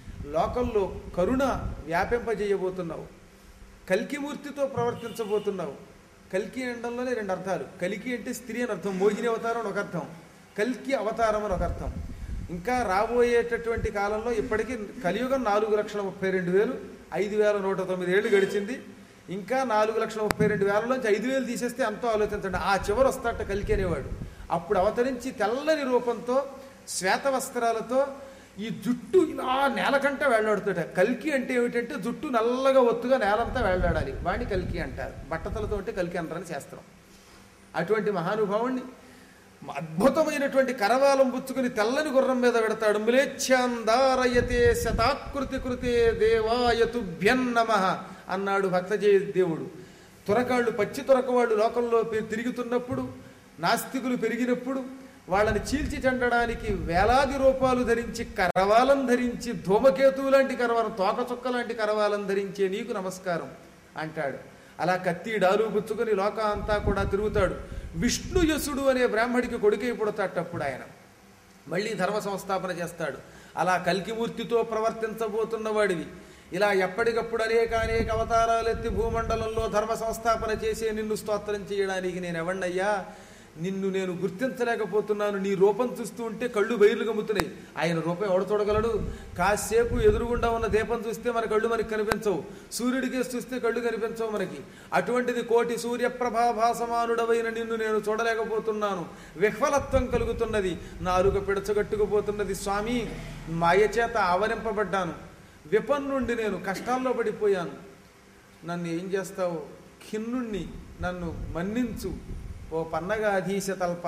లోకంలో కరుణ వ్యాపింపజేయబోతున్నావు కల్కిమూర్తితో ప్రవర్తించబోతున్నావు కల్కి అండంలోనే రెండు అర్థాలు కలికి అంటే స్త్రీ అని అర్థం మోహిని అవతారం అని ఒక అర్థం కల్కి అవతారం అని ఒక అర్థం ఇంకా రాబోయేటటువంటి కాలంలో ఇప్పటికీ కలియుగం నాలుగు లక్షల ముప్పై రెండు వేలు ఐదు వేల నూట తొమ్మిది ఏళ్ళు గడిచింది ఇంకా నాలుగు లక్షల ముప్పై రెండు వేలలోంచి ఐదు వేలు తీసేస్తే అంతో ఆలోచించండి ఆ చివరి వస్తాట కలికి అనేవాడు అప్పుడు అవతరించి తెల్లని రూపంతో శ్వేత వస్త్రాలతో ఈ జుట్టు ఇలా నేలకంట వేళ్లాడుతుంట కల్కి అంటే ఏమిటంటే జుట్టు నల్లగా ఒత్తుగా నేలంతా వేళ్లాడాలి వాడిని కల్కి అంటారు బట్టతలతో అంటే కల్కి అంటారని శాస్త్రం అటువంటి మహానుభావుణ్ణి అద్భుతమైనటువంటి కరవాలం పుచ్చుకుని తెల్లని గుర్రం మీద పెడతాడు మ్లేచ్ఛాందారయతే శతాకృతి కృతే దేవాయతుభ్యన్నమ అన్నాడు భక్తజయ దేవుడు తురకాళ్ళు పచ్చి తురకవాళ్ళు లోకంలో పె- తిరుగుతున్నప్పుడు నాస్తికులు పెరిగినప్పుడు వాళ్ళని చీల్చి చెండడానికి వేలాది రూపాలు ధరించి కరవాలం ధరించి ధూమకేతువు లాంటి కరవాలం తోకచుక్క లాంటి కరవాలం ధరించే నీకు నమస్కారం అంటాడు అలా కత్తి డాలు పుచ్చుకొని లోకం అంతా కూడా తిరుగుతాడు విష్ణుయసుడు అనే బ్రాహ్మడికి కొడుకై పుడతాటప్పుడు ఆయన మళ్ళీ ధర్మ సంస్థాపన చేస్తాడు అలా కల్కిమూర్తితో ప్రవర్తించబోతున్న వాడివి ఇలా ఎప్పటికప్పుడు అనేక అనేక అవతారాలు ఎత్తి భూమండలంలో ధర్మ సంస్థాపన చేసే నిన్ను స్తోత్రం చేయడానికి నేను ఎవణ్ణయ్యా నిన్ను నేను గుర్తించలేకపోతున్నాను నీ రూపం చూస్తూ ఉంటే కళ్ళు బయలు గమ్ముతున్నాయి ఆయన రూపం ఎవడు చూడగలడు కాసేపు ఎదురుగుండా ఉన్న దీపం చూస్తే మన కళ్ళు మనకి కనిపించవు సూర్యుడికి చూస్తే కళ్ళు కనిపించవు మనకి అటువంటిది కోటి సూర్యప్రభాభాసమానుడవైన నిన్ను నేను చూడలేకపోతున్నాను విహ్వలత్వం కలుగుతున్నది నాలుక పిడచగట్టుకుపోతున్నది స్వామి మాయ చేత ఆవరింపబడ్డాను విపన్నుండి నేను కష్టాల్లో పడిపోయాను నన్ను ఏం చేస్తావు ఖిన్నుణ్ణి నన్ను మన్నించు ఓ పన్నగా అధీశ తల్ప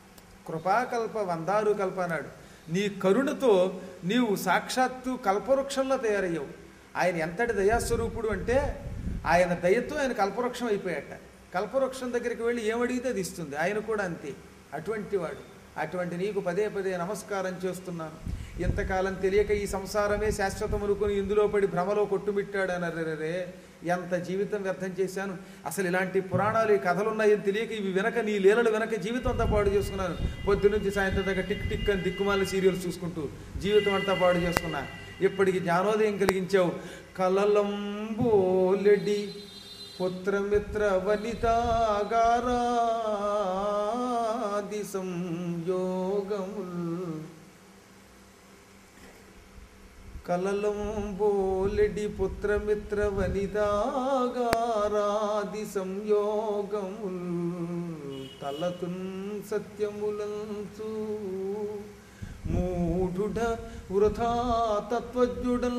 కృపాకల్ప వందారు కల్ప అన్నాడు నీ కరుణతో నీవు సాక్షాత్తు కల్పవృక్షంలో తయారయ్యావు ఆయన ఎంతటి దయాస్వరూపుడు అంటే ఆయన దయతో ఆయన కల్పవృక్షం అయిపోయాట కల్పవృక్షం దగ్గరికి వెళ్ళి ఏమడిగితే అది ఇస్తుంది ఆయన కూడా అంతే అటువంటి వాడు అటువంటి నీకు పదే పదే నమస్కారం చేస్తున్నాను ఇంతకాలం తెలియక ఈ సంసారమే శాశ్వతం అనుకుని ఇందులో పడి భ్రమలో కొట్టుమిట్టాడనరే ఎంత జీవితం వ్యర్థం చేశాను అసలు ఇలాంటి పురాణాలు ఈ కథలు ఉన్నాయని తెలియక ఇవి వెనక నీ లీలలు వెనక జీవితం అంతా పాడు చేసుకున్నాను పొద్దు నుంచి సాయంత్రం దాకా టిక్ టిక్ అని దిక్కుమాల సీరియల్స్ చూసుకుంటూ జీవితం అంతా పాడు చేసుకున్నా ఇప్పటికి జ్ఞానోదయం కలిగించావు కలలంబోలెడి పుత్రమిత్ర వనితాగారాది సంయోగముల్ కలలంబోలెడి పుత్రమిత్ర వనితాగారాది సంయోగముల్ తలతున్ సత్యములంచు మూఢుడ వృథా తత్వజ్ఞుడల్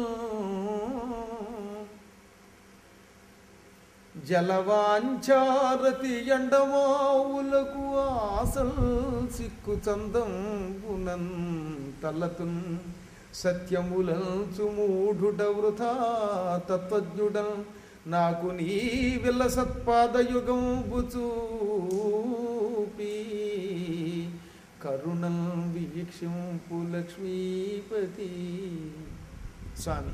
జలవాంచారతి ఎండమావులకు ఆసల్ సిక్కు చందంబునన్ తలతున్ సత్యములంచు మూఢుడ వృథా తత్వజ్ఞుడల్ నాకు నీ విల్ల సత్పాదయుగం బుచూపి కరుణం వీక్షింపు లక్ష్మీపతి స్వామి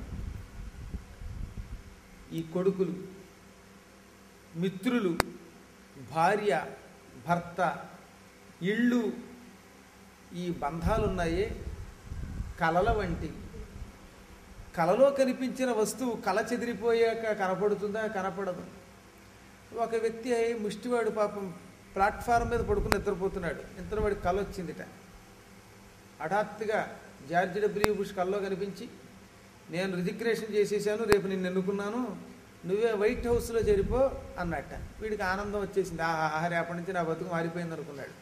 ఈ కొడుకులు మిత్రులు భార్య భర్త ఇళ్ళు ఈ బంధాలున్నాయే కలల వంటి కలలో కనిపించిన వస్తువు కల చెదిరిపోయాక కనపడుతుందా కనపడదు ఒక వ్యక్తి ముష్టివాడు పాపం ప్లాట్ఫారం మీద పడుకుని నిద్రపోతున్నాడు నిద్రవాడి కళ వచ్చిందిట హఠాత్తుగా జార్జి డబ్ల్యూ బుష్ కల్లో కనిపించి నేను రిజిగ్రేషన్ చేసేసాను రేపు నిన్ను ఎన్నుకున్నాను నువ్వే వైట్ హౌస్లో చేరిపో అన్నట్ట వీడికి ఆనందం వచ్చేసింది ఆహా రేపటి నుంచి నా బతుకు మారిపోయింది అనుకున్నాడు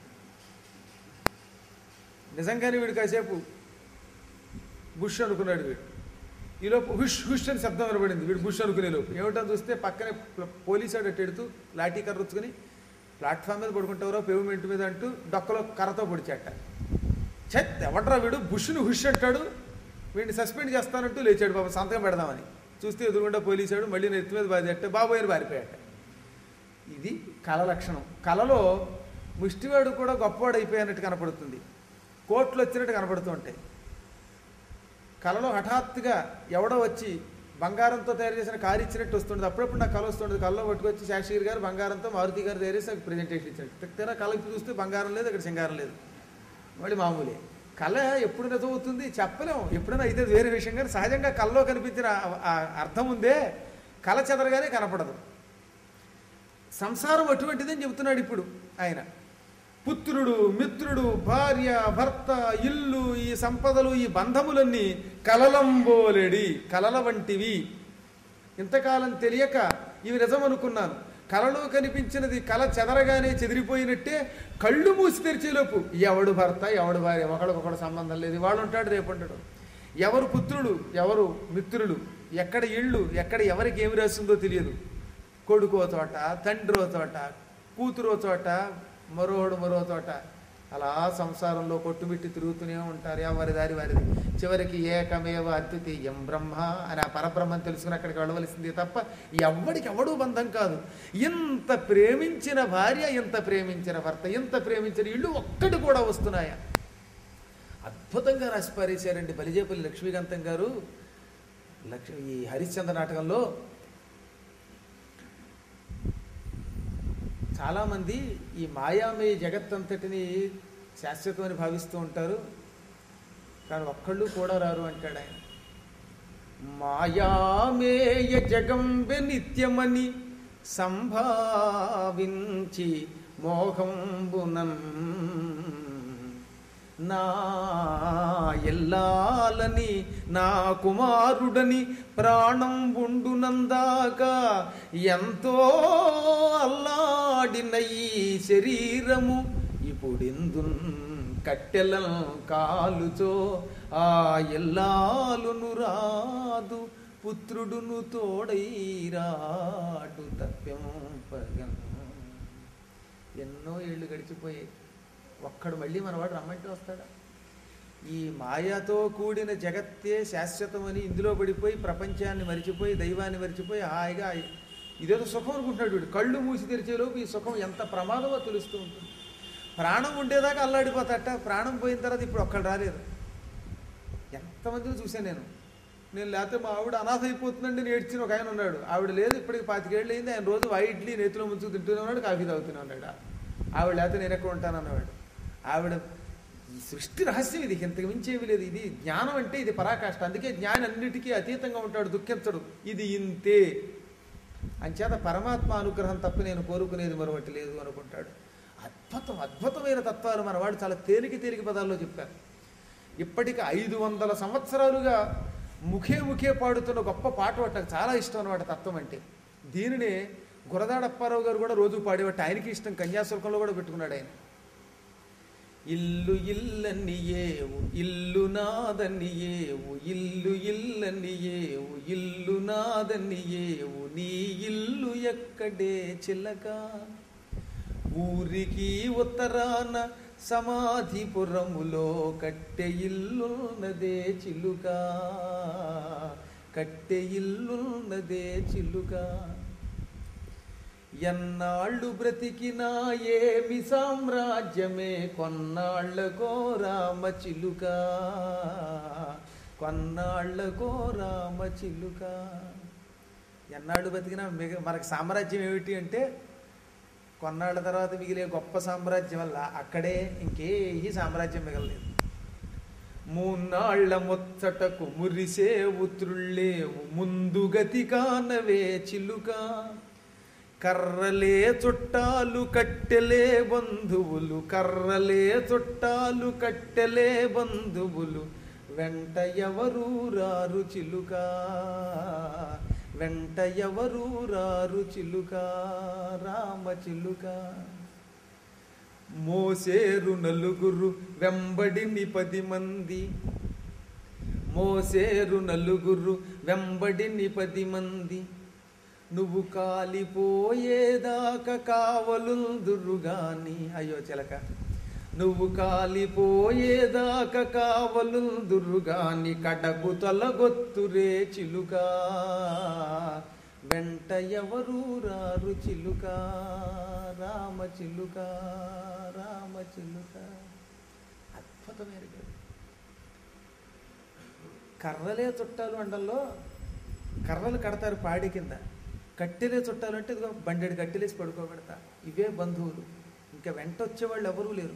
నిజంగానే వీడు కాసేపు బుష్ అనుకున్నాడు వీడు ఈలోపు హుష్ హుష్ అని శబ్దం వినబడింది వీడు బుష్ అనుకునే లోపు ఏమిటని చూస్తే పక్కనే ప్ల- పోలీసు వాడు అటు ఎడుతూ లాఠీ కర్ర రుచ్చుకుని ప్లాట్ఫామ్ మీద పడుకుంటారో పేమెంట్ మీద అంటూ డొక్కలో కర్రతో పొడిచాట చెత్ ఎవడ్రా వీడు బుష్ను హుష్ అంటాడు వీడిని సస్పెండ్ చేస్తానంటూ లేచాడు బాబు సంతకం పెడదామని చూస్తే ఎదురుగుండా పోలీసాడు మళ్ళీ నెత్తి మీద బాధేట బాబోయని పారిపోయాట ఇది కళ లక్షణం కళలో ముష్టివాడు కూడా గొప్పవాడు అయిపోయినట్టు కనపడుతుంది కోట్లు వచ్చినట్టు కనపడుతూ ఉంటాయి కళలో హఠాత్తుగా ఎవడో వచ్చి బంగారంతో తయారు చేసిన కారు ఇచ్చినట్టు వస్తుండదు అప్పుడప్పుడు నాకు కళ వస్తుండదు కళ్ళలో పట్టుకొచ్చి శాస్త్రి గారు బంగారంతో మారుతి గారు తయారు చేసి నాకు ప్రజెంటేషన్ ఇచ్చినట్టు తీరా కళకి చూస్తే బంగారం లేదు అక్కడ సింగారం లేదు మళ్ళీ మామూలే కళ ఎప్పుడు నిజం అవుతుంది చెప్పలేం ఎప్పుడైనా అయితే అది వేరే విషయం కానీ సహజంగా కళ్ళలో కనిపించిన ఆ- ఆ అర్థం ఉందే కళ చెదరగానే కనపడదు సంసారం అటువంటిదని చెబుతున్నాడు ఇప్పుడు ఆయన పుత్రుడు మిత్రుడు భార్య భర్త ఇల్లు ఈ సంపదలు ఈ బంధములన్నీ కలలంబోలెడి కలల వంటివి ఇంతకాలం తెలియక ఇవి నిజం అనుకున్నాను కలలో కనిపించినది కల చెదరగానే చెదిరిపోయినట్టే కళ్ళు మూసి తెరిచేలోపు ఎవడు భర్త ఎవడు భార్య ఒకడికొకడు సంబంధం లేదు వాడు ఉంటాడు రేపు ఉంటాడు ఎవరు పుత్రులు ఎవరు మిత్రులు ఎక్కడ ఇళ్ళు ఎక్కడ ఎవరికి ఏమి రాస్తుందో తెలియదు కొడుకో చోట తండ్రో చోట కూతురో చోట మరోడు మరో చోట అలా సంసారంలో కొట్టుమిట్టి తిరుగుతూనే ఉంటారు ఎవరి దారి వారిది చివరికి ఏకమేవ అద్వితీయం బ్రహ్మ అని ఆ పరబ్రహ్మం తెలుసుకుని అక్కడికి వెళ్ళవలసింది తప్ప ఎవడికి ఎవడూ బంధం కాదు ఇంత ప్రేమించిన భార్య ఇంత ప్రేమించిన భర్త ఇంత ప్రేమించిన ఇళ్ళు ఒక్కటి కూడా వస్తున్నాయా అద్భుతంగా రాసి పారేశారండి బలిజేపల్లి లక్ష్మీకాంతం గారు లక్ష్మి ఈ హరిశ్చంద్ర నాటకంలో చాలామంది ఈ మాయామయ జగత్తంతటిని శాశ్వతమని భావిస్తూ ఉంటారు కానీ ఒక్కళ్ళు కూడా రారు అంటాడు ఆయన మాయామేయ జగంబె నిత్యమని సంభావించి మోహంబునన్ నా ఎల్లాలని నా కుమారుడని ప్రాణం ఉండునందాక ఎంతో అల్లాడిన ఈ శరీరము ఇప్పుడెందు కట్టెల కాలుచో ఆ ఎల్లాలును రాదు పుత్రుడును తోడైరాడు తప్యం పగన్ ఎన్నో ఏళ్ళు గడిచిపోయాయి ఒక్కడు మళ్ళీ మనవాడు రమ్మంటే వస్తాడా ఈ మాయతో కూడిన జగత్తే శాశ్వతమని ఇందులో పడిపోయి ప్రపంచాన్ని మరిచిపోయి దైవాన్ని మరిచిపోయి హాయిగా ఇదేదో సుఖం అనుకుంటున్నాడు వీడు కళ్ళు మూసి తెరిచేలోపు ఈ సుఖం ఎంత ప్రమాదమో తెలుస్తూ ఉంటుంది ప్రాణం ఉండేదాకా అల్లాడిపోతాట ప్రాణం పోయిన తర్వాత ఇప్పుడు ఒక్కడు రాలేరు ఎంతమందిని చూశాను నేను నేను లేకపోతే మా ఆవిడ అనాథ అయిపోతుందండి నేడ్చిన ఒక ఆయన ఉన్నాడు ఆవిడ లేదు ఇప్పటికి పాతికేళ్ళు అయింది ఆయన రోజు ఆ ఇడ్లీ నేతిలో ముంచుకు తింటూనే ఉన్నాడు కాఫీ తాగుతూనే ఉన్నాడు ఆవిడ లేకపోతే నేను ఎక్కడ ఉంటాను అన్నవాడు ఆవిడ ఈ సృష్టి రహస్యం ఇది ఇంతకు మించి ఏమీ లేదు ఇది జ్ఞానం అంటే ఇది పరాకాష్ట అందుకే జ్ఞానం అన్నిటికీ అతీతంగా ఉంటాడు దుఃఖించడు ఇది ఇంతే అంచేత పరమాత్మ అనుగ్రహం తప్ప నేను కోరుకునేది మరొకటి లేదు అనుకుంటాడు అద్భుతం అద్భుతమైన తత్వాలు మనవాడు చాలా తేలిక తేలిక పదాల్లో చెప్పారు ఇప్పటికి ఐదు వందల సంవత్సరాలుగా ముఖే ముఖే పాడుతున్న గొప్ప పాట ఒకటి నాకు చాలా ఇష్టం అనమాట తత్వం అంటే దీనినే గురదాడ అప్పారావు గారు కూడా రోజు పాడేవాటి ఆయనకి ఇష్టం కన్యాశుల్కంలో కూడా పెట్టుకున్నాడు ఆయన ఇల్లు ఇల్లని ఏవు ఇల్లు నాదని ఏవు ఇల్లు ఇల్లని ఏవు ఇల్లు నాదని ఏవు నీ ఇల్లు ఎక్కడే చిలక ఊరికి ఉత్తరాన సమాధిపురములో కట్టె ఇల్లున్నదే చిలుక కట్టె ఇల్లున్నదే చిలుక ఎన్నాళ్ళు బ్రతికినా ఏమి సామ్రాజ్యమే కొన్నాళ్ళకో రామ చిలుక కొన్నాళ్ళకో రామ చిలుక ఎన్నాళ్ళు బ్రతికినా మిగ మనకి సామ్రాజ్యం ఏమిటి అంటే కొన్నాళ్ళ తర్వాత మిగిలే గొప్ప సామ్రాజ్యం వల్ల అక్కడే ఇంకే ఈ సామ్రాజ్యం మిగలలేదు మూన్నాళ్ల ముచ్చటకు మురిసే ఉత్రుళ్ళేవు ముందు గతి కానవే చిలుక కర్రలే చుట్టాలు కట్టెలే బంధువులు కర్రలే చుట్టాలు కట్టెలే బంధువులు వెంట ఎవరు రారు చిలుక వెంట ఎవరు రారు చిలుక రామ చిలుక మోసేరు నలుగురు వెంబడిని పది మంది మోసేరు నలుగురు వెంబడిని పది మంది నువ్వు కాలిపోయేదాకా కావలుందురుగాని అయ్యో చిలక నువ్వు కాలిపోయేదాకా కావలుందురుగాని కడకు తొలగొత్తురే చిలుక వెంట ఎవరు రారు చిలుక రామ చిలుక రామ చిలుక అద్భుతమైన గది. కర్రలే చుట్టాలు అండంలో కర్రలు కడతారు పాడి కింద కట్టెలే చుట్టాలు అంటే ఇదిగో బండెడు కట్టెలేసి పడుకోబెడతా ఇవే బంధువులు ఇంకా వెంట వచ్చేవాళ్ళు ఎవరూ లేరు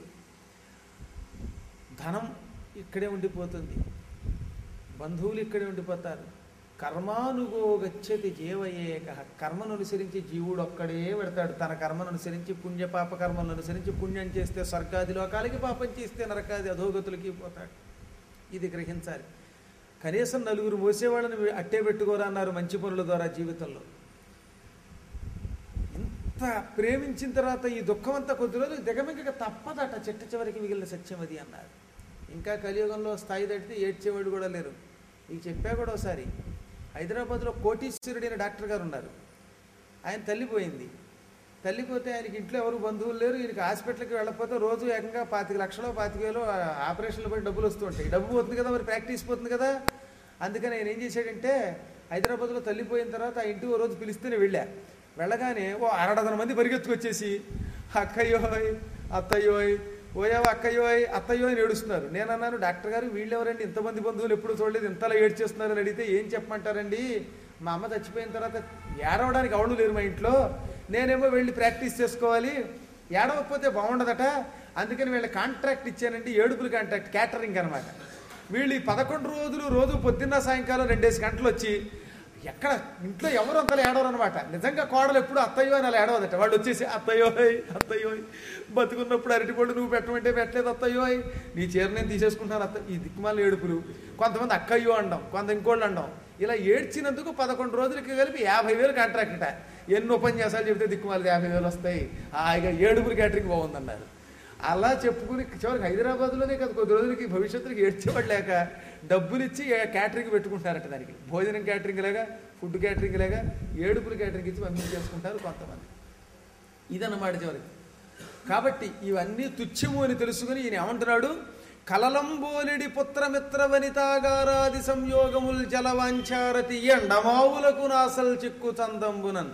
ధనం ఇక్కడే ఉండిపోతుంది బంధువులు ఇక్కడే ఉండిపోతారు కర్మానుగో గచ్చతి జీవయేక కర్మను అనుసరించి జీవుడు ఒక్కడే పెడతాడు తన కర్మను అనుసరించి పుణ్య పాప కర్మలను అనుసరించి పుణ్యం చేస్తే స్వర్గాది లోకాలకి పాపం చేస్తే నరకాది అధోగతులకి పోతాడు ఇది గ్రహించాలి కనీసం నలుగురు మోసేవాళ్ళని అట్టే పెట్టుకోరా అన్నారు మంచి పనుల ద్వారా జీవితంలో ఇంత ప్రేమించిన తర్వాత ఈ దుఃఖం అంతా కొద్ది రోజులు దిగమింగక తప్పదట చెట్ట చివరికి మిగిలిన సత్యం అది అన్నారు ఇంకా కలియుగంలో స్థాయి తడితే ఏడ్చేవాడు కూడా లేరు మీకు చెప్పా కూడా ఒకసారి హైదరాబాద్లో కోటీశ్వరుడైన డాక్టర్ గారు ఉన్నారు ఆయన తల్లిపోయింది తల్లిపోతే ఆయనకి ఇంట్లో ఎవరు బంధువులు లేరు ఈయనకి హాస్పిటల్కి వెళ్ళకపోతే రోజు ఏకంగా పాతిక లక్షలు పాతిక వేలు ఆపరేషన్లు పడి డబ్బులు వస్తూ ఉంటాయి డబ్బు పోతుంది కదా మరి ప్రాక్టీస్ పోతుంది కదా అందుకని ఆయన ఏం చేశాడంటే హైదరాబాద్లో తల్లిపోయిన తర్వాత ఆ ఇంటికి ఓ రోజు పిలిస్తేనే వెళ్ళా వెళ్ళగానే ఓ అరడదన మంది పరిగెత్తుకొచ్చేసి అక్కయ్యోయ్ అత్తయ్యోయ్ ఓయావ అక్కయ్యోయ్ అత్తయ్యో అని ఏడుస్తున్నారు నేను అన్నాను డాక్టర్ గారు వీళ్ళు ఎవరండి ఇంతమంది బంధువులు ఎప్పుడు చూడలేదు ఇంతలా ఏడ్చేస్తున్నారని అడిగితే ఏం చెప్పమంటారండి మా అమ్మ చచ్చిపోయిన తర్వాత ఏడవడానికి అవడు లేరు మా ఇంట్లో నేనేమో వెళ్ళి ప్రాక్టీస్ చేసుకోవాలి ఏడవకపోతే బాగుండదట అందుకని వీళ్ళ కాంట్రాక్ట్ ఇచ్చానండి ఏడుపులు కాంట్రాక్ట్ క్యాటరింగ్ అనమాట వీళ్ళు ఈ పదకొండు రోజులు రోజు పొద్దున్న సాయంకాలం రెండేసి గంటలు వచ్చి ఎక్కడ ఇంట్లో ఎవరు అంతలా ఏడవరు అనమాట నిజంగా కోడలు ఎప్పుడు అత్తయ్యో అని అలా ఏడవదట వాళ్ళు వచ్చేసి అత్తయ్యోయ్ అత్తయ్యోయ్ బతుకున్నప్పుడు అరటిపళ్ళు నువ్వు పెట్టమంటే పెట్టలేదు అత్తయ్యోయ్ నీ చీర నేను తీసేసుకుంటాను అత్త ఈ దిక్కుమాల ఏడుపులు కొంతమంది అక్కయ్యో అండం కొంత ఇంకోళ్ళు అండం ఇలా ఏడ్చినందుకు పదకొండు రోజులకి కలిపి యాభై వేలు కాంట్రాక్ట్ అట ఎన్ని ఉపన్యాసాలు చెప్తే దిక్కుమాలది యాభై వేలు వస్తాయి హాయిగా ఏడుపులు క్యాటరింగ్ బాగుందన్నారు అలా చెప్పుకుని చివరికి హైదరాబాద్లోనే కదా కొద్ది రోజులకి భవిష్యత్తుకి ఏడ్చేవాడు లేక డబ్బులు ఇచ్చి క్యాటరింగ్ పెట్టుకుంటారట దానికి భోజనం క్యాటరింగ్ లాగా ఫుడ్ క్యాటరింగ్ లాగా ఏడుపులు క్యాటరింగ్ ఇచ్చి పంపించేసుకుంటారు కొంతమంది ఇదన్నమాట చివరికి కాబట్టి ఇవన్నీ తుచ్చము అని తెలుసుకుని ఈయన ఏమంటున్నాడు కలలంబోలిడి పుత్రమిత్ర వనితాగారాది సంయోగముల్ జలవాంచారతి ఎండమావులకు నాసల్ చిక్కు చందంబునన్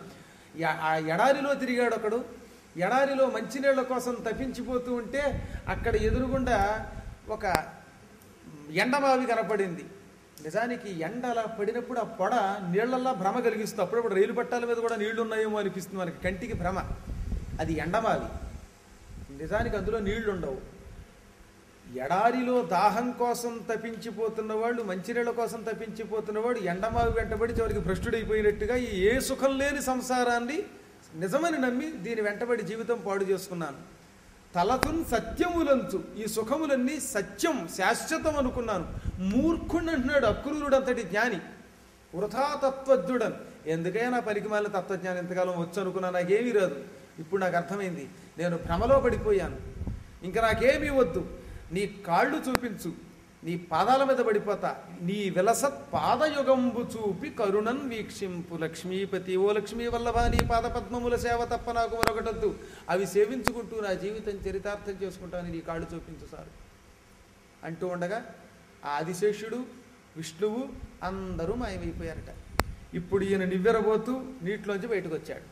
ఎ- ఆ ఎడారిలో తిరిగాడు ఒకడు ఎడారిలో మంచినీళ్ళ కోసం తప్పించిపోతూ ఉంటే అక్కడ ఎదురుగుండా ఒక ఎండమావి కనపడింది నిజానికి ఎండ అలా పడినప్పుడు ఆ పొడ నీళ్లల్లా భ్రమ కలిగిస్తుంది అప్పుడప్పుడు రైలు పట్టాల మీద కూడా నీళ్లు ఉన్నాయేమో అనిపిస్తుంది మనకి కంటికి భ్రమ అది ఎండమావి నిజానికి అందులో నీళ్లు ఉండవు ఎడారిలో దాహం కోసం తప్పించిపోతున్న వాళ్ళు మంచినీళ్ళ కోసం తప్పించిపోతున్నవాడు ఎండమావి వెంటబడి చివరికి భ్రష్టుడైపోయినట్టుగా ఈ ఏ సుఖం లేని సంసారాన్ని నిజమని నమ్మి దీని వెంటబడి జీవితం పాడు చేసుకున్నాను తలతున్ సత్యములంచు ఈ సుఖములన్నీ సత్యం శాశ్వతం అనుకున్నాను మూర్ఖుడు అంటున్నాడు అక్రూరుడు అంతటి జ్ఞాని వృథా తత్వజ్ఞుడన్ ఎందుకైనా పనికిమాలిన తత్వజ్ఞానం ఎంతకాలం వచ్చు అనుకున్నా నాకేమీ రాదు ఇప్పుడు నాకు అర్థమైంది నేను భ్రమలో పడిపోయాను ఇంకా నాకేమీ వద్దు నీ కాళ్ళు చూపించు నీ పాదాల మీద పడిపోతా నీ విలసత్ పాదయుగంబు చూపి కరుణన్ వీక్షింపు లక్ష్మీపతి ఓ లక్ష్మీ వల్లభా నీ పాద పద్మముల సేవ తప్ప నాకు మరొకటద్దు అవి సేవించుకుంటూ నా జీవితం చరితార్థం చేసుకుంటాను నీ కాళ్ళు చూపించు సార్ అంటూ ఉండగా ఆ ఆదిశేషుడు విష్ణువు అందరూ మాయమైపోయారట ఇప్పుడు ఈయన నివ్వెరబోతూ నీటిలోంచి బయటకు వచ్చాడు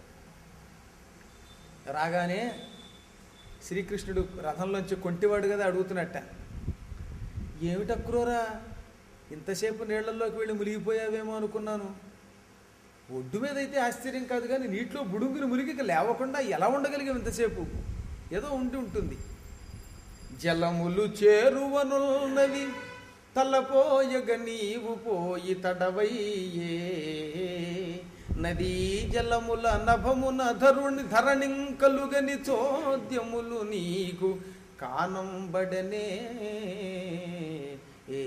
రాగానే శ్రీకృష్ణుడు రథంలోంచి కొంటివాడు కదా అడుగుతున్నట్ట ఏమిటి అక్రూరా ఇంతసేపు నీళ్లలోకి వెళ్ళి మునిగిపోయావేమో అనుకున్నాను ఒడ్డు మీద అయితే ఆశ్చర్యం కాదు కానీ నీటిలో బుడుంగుని మునిగి ఇక లేవకుండా ఎలా ఉండగలిగావు ఇంతసేపు ఏదో ఉండి ఉంటుంది జలములు చేరువనున్నవి తలపోయగ నీవు పోయి తడవయ్యే నదీ జలముల నభమున ధరుణి ధరణింకలుగని చోద్యములు నీకు కానంబడనే ఏ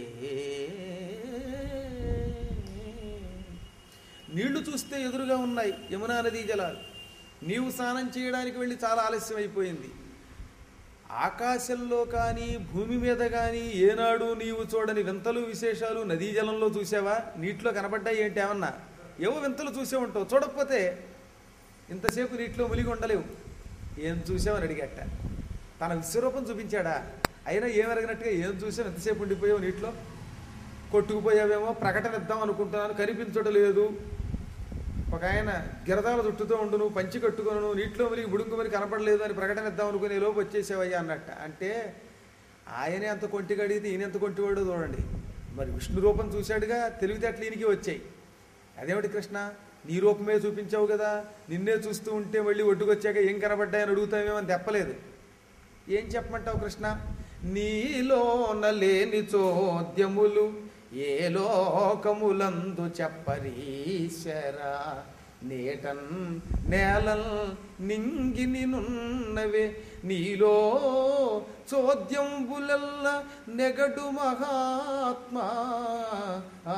నీళ్లు చూస్తే ఎదురుగా ఉన్నాయి యమునా నదీ జలాలు నీవు స్నానం చేయడానికి వెళ్ళి చాలా ఆలస్యం అయిపోయింది ఆకాశంలో కానీ భూమి మీద కానీ ఏనాడు నీవు చూడని వింతలు విశేషాలు నదీ జలంలో చూసావా నీటిలో కనబడ్డాయి ఏంటి ఏమన్నా ఏవో వింతలు చూసే ఉంటావు చూడకపోతే ఇంతసేపు నీటిలో మునిగి ఉండలేవు ఏం చూసావని అడిగట తన విశ్వరూపం చూపించాడా అయినా ఏం ఎరగినట్టుగా ఏం చూసావు ఎంతసేపు ఉండిపోయావు నీటిలో కొట్టుకుపోయావేమో ప్రకటన ఇద్దాం అనుకుంటున్నాను కనిపించడం లేదు ఒక ఆయన గిరదాల చుట్టుతో ఉండు నువ్వు పంచి కట్టుకొని నువ్వు నీటిలో మునిగి బుడుంగు మరి కనపడలేదు అని ప్రకటన ఇద్దాం అనుకునే లోపు వచ్చేసావయ్యా అన్నట్ట అంటే ఆయనే అంత కొంటి కడిగితే ఈయన ఎంత కొంటివాడో చూడండి మరి విష్ణు రూపం చూశాడుగా తెలివితేటలు ఈయనకి వచ్చాయి అదేమిటి కృష్ణ నీ రూపమే చూపించావు కదా నిన్నే చూస్తూ ఉంటే మళ్ళీ ఒడ్డుకొచ్చాక ఏం కనబడ్డాయని అడుగుతామేమో అని చెప్పలేదు ఏం చెప్పమంటావు కృష్ణ నీలోన లేని చోద్యములు ఏ లోకములందు చెప్పరీశరా నేటన్ నేలల్ నింగిని నున్నవే నీలో చోద్యంబులల్ల నెగడు మహాత్మా ఆ.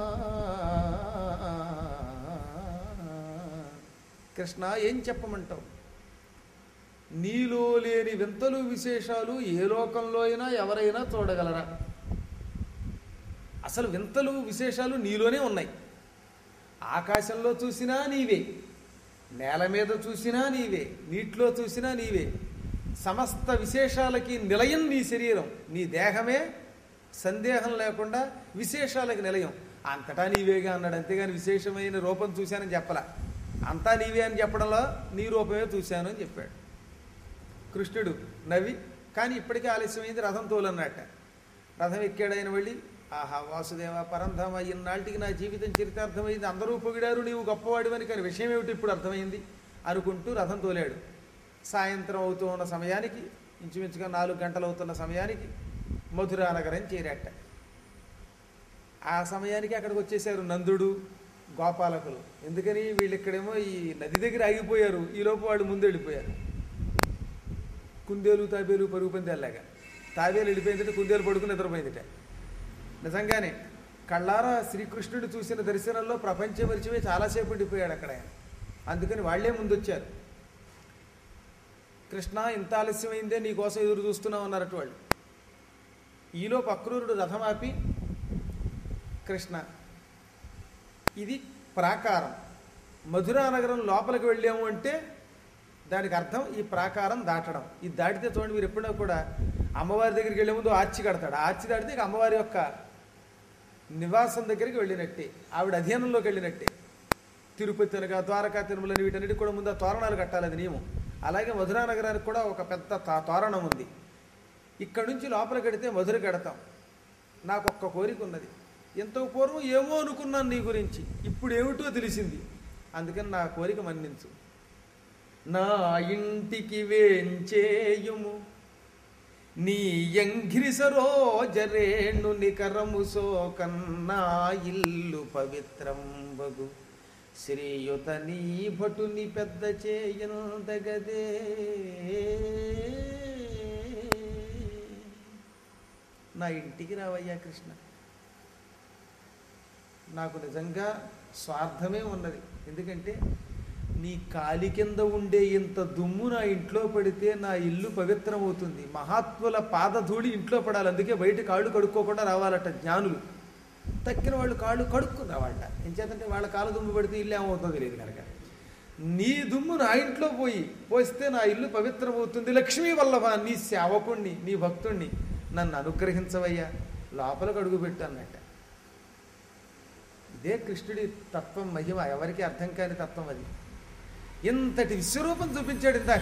కృష్ణ ఏం చెప్పమంటావు నీలో లేని వింతలు విశేషాలు ఏ లోకంలో అయినా ఎవరైనా చూడగలరా అసలు వింతలు విశేషాలు నీలోనే ఉన్నాయి ఆకాశంలో చూసినా నీవే నేల మీద చూసినా నీవే నీటిలో చూసినా నీవే సమస్త విశేషాలకి నిలయం నీ శరీరం నీ దేహమే సందేహం లేకుండా విశేషాలకి నిలయం అంతటా నీవేగా అన్నాడు అంతేగాని విశేషమైన రూపం చూశానని చెప్పలా అంతా నీవే అని చెప్పడంలో నీ రూపమే చూశాను అని చెప్పాడు కృష్ణుడు నవ్వి కానీ ఇప్పటికే ఆలస్యమైంది రథం తోలన్నట్ట రథం ఎక్కాడైన వెళ్ళి ఆహా వాసుదేవ పరంధామ ఇన్నాళ్ళకి నా జీవితం చరితార్థమైంది అందరూ పొగిడారు నీవు గొప్పవాడివని కానీ విషయం ఏమిటి ఇప్పుడు అర్థమైంది అనుకుంటూ రథం తోలాడు సాయంత్రం అవుతూ ఉన్న సమయానికి ఇంచుమించుగా నాలుగు గంటలు అవుతున్న సమయానికి మధురా నగరం చేరాట ఆ సమయానికి అక్కడికి వచ్చేసారు నందుడు గోపాలకులు ఎందుకని వీళ్ళు ఇక్కడేమో ఈ నది దగ్గర ఆగిపోయారు ఈలోపు వాళ్ళు ముందు వెళ్ళిపోయారు కుందేలు తాబేలు పరుగు పందేలాగా తాబేలు వెళ్ళిపోయిందంటే కుందేలు పడుకుని నిద్రపోయిందిట నిజంగానే కళ్ళారా శ్రీకృష్ణుడు చూసిన దర్శనంలో ప్రపంచం మరిచిపోయి చాలాసేపు ఉండిపోయాడు అక్కడ ఆయన అందుకని వాళ్లే ముందొచ్చారు కృష్ణ ఇంత ఆలస్యమైందే నీకోసం ఎదురు చూస్తున్నాం అన్నారట వాళ్ళు ఈలోపు అక్రూరుడు రథం ఆపి కృష్ణ ఇది ప్రాకారం మధురా నగరం లోపలికి వెళ్ళాము అంటే దానికి అర్థం ఈ ప్రాకారం దాటడం ఇది దాటితే చూడండి మీరు ఎప్పుడైనా కూడా అమ్మవారి దగ్గరికి వెళ్ళే ముందు ఆర్చి కడతాడు ఆ ఆర్చి దాటితే ఇక అమ్మవారి యొక్క నివాసం దగ్గరికి వెళ్ళినట్టే ఆవిడ అధీనంలోకి వెళ్ళినట్టే తిరుపతి అనగా ద్వారకా తిరుమలని వీటన్నిటికి కూడా ముందు ఆ తోరణాలు కట్టాలి అది నియమం అలాగే మధురా నగరానికి కూడా ఒక పెద్ద తా- తోరణం ఉంది ఇక్కడ నుంచి లోపల కడితే మధుర కడతాం నాకు ఒక్క కోరిక ఉన్నది ఎంతో పూర్వం ఏమో అనుకున్నాను నీ గురించి ఇప్పుడు ఏమిటో తెలిసింది అందుకని నా కోరిక మన్నించు నా ఇంటికి వేంచేయుము నీ ఎంఘ్రి సరోజరేణు నికరము సోకన్నా ఇల్లు పవిత్రంబగు శ్రీయుత నీ భటుని పెద్ద చేయనుదగదే నా ఇంటికి రావయ్యా కృష్ణ నాకు నిజంగా స్వార్థమే ఉన్నది ఎందుకంటే నీ కాలి కింద ఉండే ఇంత దుమ్ము నా ఇంట్లో పడితే నా ఇల్లు పవిత్రమవుతుంది మహాత్ముల పాదధూళి ఇంట్లో పడాలి అందుకే బయట కాళ్ళు కడుక్కోకుండా రావాలట జ్ఞానులు తక్కిన వాళ్ళు కాళ్ళు కడుక్కుని రావాలట ఎంచేతంటే వాళ్ళ కాలు దుమ్ము పడితే ఇల్లు ఏమవుతుందో తెలియదు కనుక నీ దుమ్ము నా ఇంట్లో పోయి పోస్తే నా ఇల్లు పవిత్రమవుతుంది లక్ష్మీ వల్లభ నీ సేవకుణ్ణి నీ భక్తుణ్ణి నన్ను అనుగ్రహించవయ్యా లోపలికి అడుగుపెట్టు అన్నట్ట ఇదే కృష్ణుడి తత్వం మహిమ ఎవరికి అర్థం కాని తత్వం అది ఇంతటి విశ్వరూపం చూపించాడు ఇందాక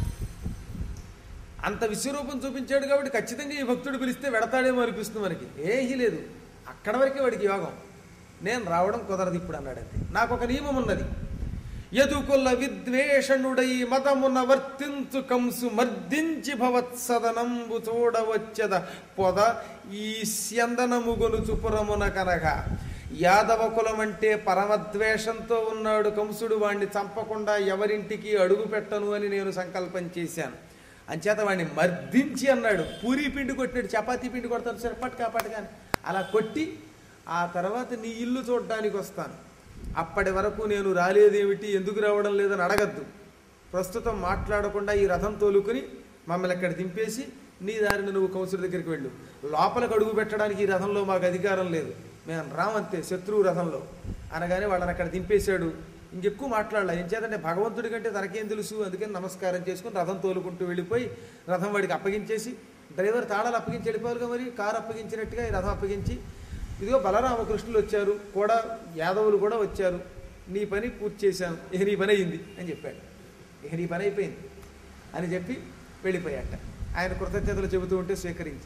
అంత విశ్వరూపం చూపించాడు కాబట్టి ఖచ్చితంగా ఈ భక్తుడు పిలిస్తే వెడతాడేమో అనిపిస్తుంది మనకి ఏహీ లేదు అక్కడ వరకే వాడికి యోగం నేను రావడం కుదరదు ఇప్పుడు అన్నాడంతే నాకు ఒక నియమం ఉన్నది యదుకుల విద్వేషణుడై మతమున వర్తించు కంసు మర్దించి భవత్సదనంబు చూడవచ్చద పొద ఈ స్యందనము గొనుచు పురమున కనగా యాదవ కులం అంటే పరమద్వేషంతో ఉన్నాడు కంసుడు వాణ్ణి చంపకుండా ఎవరింటికి అడుగు పెట్టను అని నేను సంకల్పం చేశాను అంచేత వాడిని మర్దించి అన్నాడు పూరి పిండి కొట్టినాడు చపాతీ పిండి కొడతాను సరే పట్టుకా పట్టుకాని అలా కొట్టి ఆ తర్వాత నీ ఇల్లు చూడడానికి వస్తాను అప్పటి వరకు నేను రాలేదేమిటి ఎందుకు రావడం లేదని అడగద్దు ప్రస్తుతం మాట్లాడకుండా ఈ రథం తోలుకుని మమ్మల్ని అక్కడ దింపేసి నీ దారిని నువ్వు కంసుడి దగ్గరికి వెళ్ళు లోపలికి అడుగు పెట్టడానికి ఈ రథంలో మాకు అధికారం లేదు మేము రామంతే శత్రువు రథంలో అనగానే వాళ్ళని అక్కడ దింపేశాడు ఇంకెక్కువ మాట్లాడలే ఏం చేతంటే భగవంతుడి కంటే తనకేం తెలుసు అందుకని నమస్కారం చేసుకుని రథం తోలుకుంటూ వెళ్ళిపోయి రథం వాడికి అప్పగించేసి డ్రైవర్ తాళాలు అప్పగించి వెళ్ళిపోవాలిగా మరి కారు అప్పగించినట్టుగా ఈ రథం అప్పగించి ఇదిగో బలరామకృష్ణులు వచ్చారు కూడా యాదవులు కూడా వచ్చారు నీ పని పూర్తి చేశాను ఇక నీ పని అయింది అని చెప్పాడు ఇక నీ పని అయిపోయింది అని చెప్పి వెళ్ళిపోయాట ఆయన కృతజ్ఞతలు చెబుతూ ఉంటే స్వీకరించి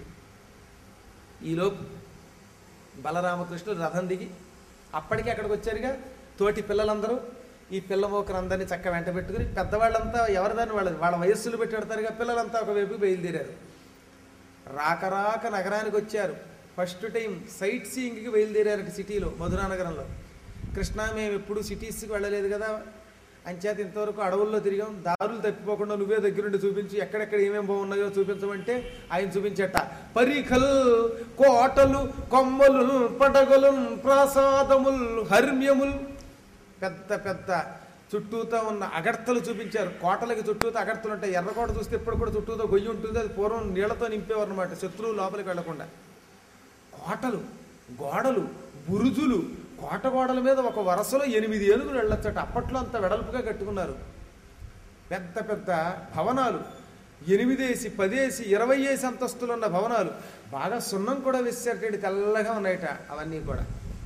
ఈలోపు బలరామకృష్ణుడు రథం దిగి అప్పటికే అక్కడికి వచ్చారుగా తోటి పిల్లలందరూ ఈ పిల్లమోకరందరినీ చక్క వెంట పెట్టుకుని పెద్దవాళ్ళంతా ఎవరిదాన్ని వాళ్ళ వాళ్ళ వయస్సులు పెట్టి పెడతారుగా పిల్లలంతా ఒకవైపు బయలుదేరారు రాక రాక నగరానికి వచ్చారు ఫస్ట్ టైం సైట్ సీయింగ్కి బయలుదేరారట సిటీలో మధురా నగరంలో కృష్ణ మేము ఎప్పుడు సిటీస్కి వెళ్ళలేదు కదా అంచేత ఇంతవరకు అడవుల్లో తిరిగాం దారులు తప్పిపోకుండా నువ్వే దగ్గరుండి చూపించి ఎక్కడెక్కడ ఏమేమి బాగున్నాయో చూపించమంటే ఆయన చూపించట పరిఖల్ కోటలు కొమ్మలు పడగలు ప్రాసాదముల్ హర్మ్యముల్ పెద్ద పెద్ద చుట్టూతో ఉన్న అగర్తలు చూపించారు కోటలకి చుట్టూతో అగర్తలు ఉంటాయి ఎర్రకోట చూస్తే ఇప్పుడు కూడా చుట్టూతో గొయ్యి ఉంటుంది అది పూర్వం నీళ్లతో నింపేవారు అనమాట శత్రువు లోపలికి వెళ్లకుండా కోటలు గోడలు బురుజులు కోట గోడల మీద ఒక వరుసలో ఎనిమిది ఏనుగులు వెళ్ళొచ్చట అప్పట్లో అంత వెడల్పుగా కట్టుకున్నారు పెద్ద పెద్ద భవనాలు ఎనిమిదేసి పదేసి ఇరవై ఏసి అంతస్తులు ఉన్న భవనాలు బాగా సున్నం కూడా వేసేటట్టు తెల్లగా ఉన్నాయట అవన్నీ కూడా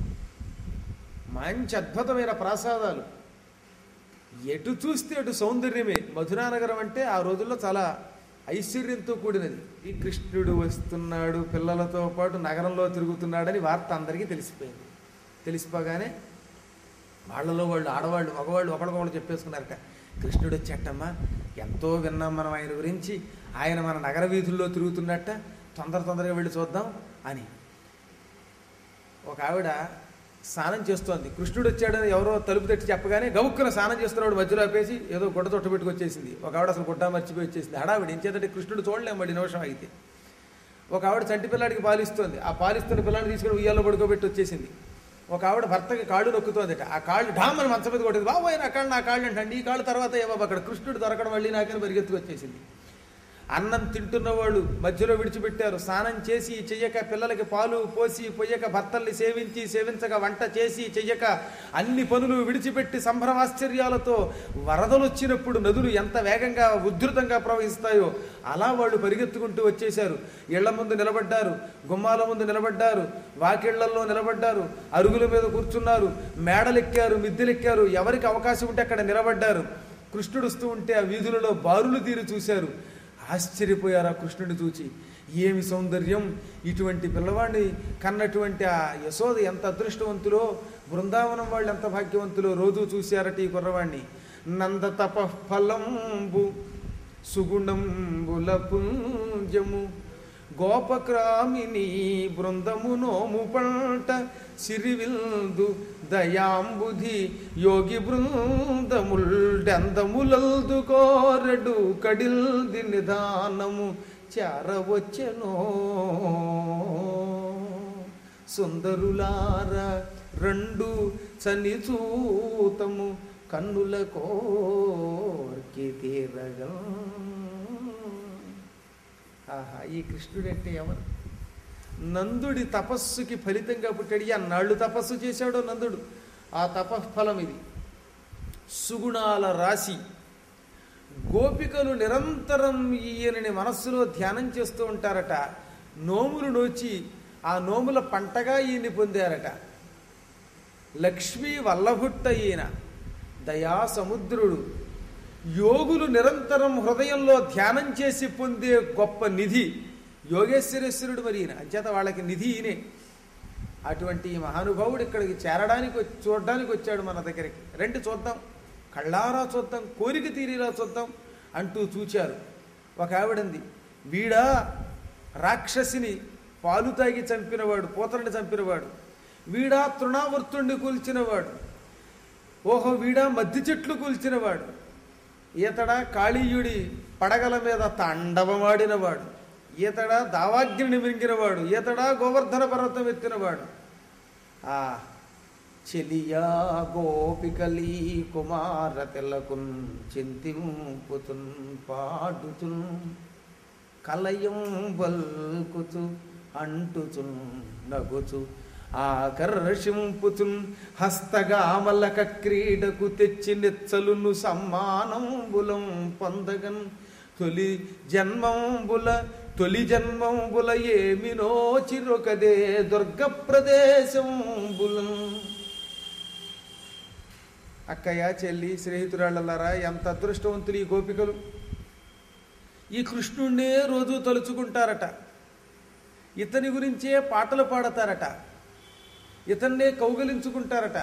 మంచి అద్భుతమైన ప్రాసాదాలు ఎటు చూస్తే అటు సౌందర్యమే మధురానగరం అంటే ఆ రోజుల్లో చాలా ఐశ్వర్యంతో కూడినది ఈ కృష్ణుడు వస్తున్నాడు పిల్లలతో పాటు నగరంలో తిరుగుతున్నాడని వార్త అందరికీ తెలిసిపోయింది తెలిసిపోగానే వాళ్ళలో వాళ్ళు ఆడవాళ్ళు మగవాళ్ళు ఒకళ్ళకొకళ్ళు చెప్పేసుకున్నారట కృష్ణుడు వచ్చేటమ్మా ఎంతో విన్నాం మనం ఆయన గురించి ఆయన మన నగర వీధుల్లో తిరుగుతున్నట్ట తొందర తొందరగా వెళ్ళి చూద్దాం అని ఒక ఆవిడ స్నానం చేస్తోంది కృష్ణుడు వచ్చాడని ఎవరో తలుపు తట్టి చెప్పగానే గవుక్కున స్నానం చేస్తున్నాడు మధ్యలో ఆపేసి ఏదో గుడ్డ తొట్టు పెట్టుకు వచ్చేసింది ఒక ఆవిడ అసలు గుడ్డ మర్చిపోయి వచ్చేసింది హడావిడి ఏం చేతంటే కృష్ణుడు చూడలేం మళ్ళీ నిమిషం అయితే ఒక ఆవిడ చంటి పిల్లాడికి పాలిస్తోంది ఆ పాలిస్తున్న పిల్లాడిని తీసుకుని ఉయ్యాలో పడుకోబెట్టి వచ్చేసింది ఒక ఆవిడ భర్తకి కాళ్ళు నొక్కుతోందట ఆ కాళ్ళు ఢామని మంచం మీద కొట్టింది బాబోయ్ నా కాళ్ళు నా కాళ్ళు అంటే ఈ కాళ్ళు తర్వాత ఏ బాబు అక్కడ కృష్ణుడు దొరకడం మళ్ళీ నాకని పరిగెత్తుకు వచ్చేసింది అన్నం తింటున్న వాళ్ళు మధ్యలో విడిచిపెట్టారు స్నానం చేసి చెయ్యక పిల్లలకి పాలు పోసి పొయ్యక భర్తల్ని సేవించి సేవించక వంట చేసి చెయ్యక అన్ని పనులు విడిచిపెట్టి సంభ్రమాశ్చర్యాలతో వరదలు వచ్చినప్పుడు నదులు ఎంత వేగంగా ఉధృతంగా ప్రవహిస్తాయో అలా వాళ్ళు పరిగెత్తుకుంటూ వచ్చేశారు ఇళ్ల ముందు నిలబడ్డారు గుమ్మాల ముందు నిలబడ్డారు వాకిళ్లలో నిలబడ్డారు అరుగుల మీద కూర్చున్నారు మేడలెక్కారు మిద్దెలెక్కారు ఎవరికి అవకాశం ఉంటే అక్కడ నిలబడ్డారు కృష్ణుడు వస్తూ ఉంటే ఆ వీధులలో బారులు తీరి చూశారు ఆశ్చర్యపోయారు ఆ కృష్ణుడిని చూచి ఏమి సౌందర్యం ఇటువంటి పిల్లవాడిని కన్నటువంటి ఆ యశోద ఎంత అదృష్టవంతులో బృందావనం వాళ్ళు ఎంత భాగ్యవంతులో రోజు చూశారట ఈ కుర్రవాణ్ణి నంద తపఫలంబు సుగుణంబుల పుంజము గోపక్రామిని బృందము నోము పంట సిరివిల్దు దయాంబుధి యోగి బృందముల్డెందములల్దు కోరడు కడిల్ది నిదానము చారవచ్చెనో సుందరులార రెండు చని చూతము కన్నుల కోర్కి తీరగా ఆహా ఈ కృష్ణుడంటే ఎవరు నందుడి తపస్సుకి ఫలితంగా పుట్టాడు అన్నాళ్ళు తపస్సు చేశాడో నందుడు ఆ తపఫలం ఇది సుగుణాల రాశి గోపికలు నిరంతరం ఈయనని మనస్సులో ధ్యానం చేస్తూ ఉంటారట నోములు నోచి ఆ నోముల పంటగా ఈయన్ని పొందారట లక్ష్మీ వల్లభుట్ట ఈయన దయా సముద్రుడు యోగులు నిరంతరం హృదయంలో ధ్యానం చేసి పొందే గొప్ప నిధి యోగేశ్వరేశ్వరుడు మరి ఈయన అంచేత వాళ్ళకి నిధి ఈయనే అటువంటి ఈ మహానుభావుడు ఇక్కడికి చేరడానికి వచ్చి- చూడడానికి వచ్చాడు మన దగ్గరికి రెండు చూద్దాం కళ్ళారా చూద్దాం కోరిక తీరేలా చూద్దాం అంటూ చూచారు ఒక ఆవిడంది వీడా రాక్షసిని పాలు తాగి చంపినవాడు పూతలని చంపినవాడు వీడా తృణావర్తుణ్ణి కూల్చినవాడు ఓహో వీడా మద్ది చెట్లు కూల్చినవాడు ఈతడ కాళీయుడి పడగల మీద తాండవమాడినవాడు ఈతడ దావాగ్నిని మింగినవాడు ఈతడ గోవర్ధన పర్వతం ఎత్తినవాడు ఆ చెలియా గోపికలీ కుమార తెల్లకున్ చింతింపుతున్ పాడుతున్ కలయం బల్కుతు అంటుచున్ నగుచు ఆకర్షింపుచున్ హస్తగామలక క్రీడకు తెచ్చి నెచ్చలును సమ్మానంబులం పొందగన్ తొలి జన్మంబుల తొలి జన్మంబుల ఏమి నోచిరొకదే దుర్గ ప్రదేశంబులం అక్కయ్య చెల్లి స్నేహితురాళ్ళలారా ఎంత అదృష్టవంతులు ఈ గోపికలు ఈ కృష్ణుణ్ణే రోజు తలుచుకుంటారట ఇతని గురించే పాటలు పాడతారట ఇతన్నే కౌగలించుకుంటారట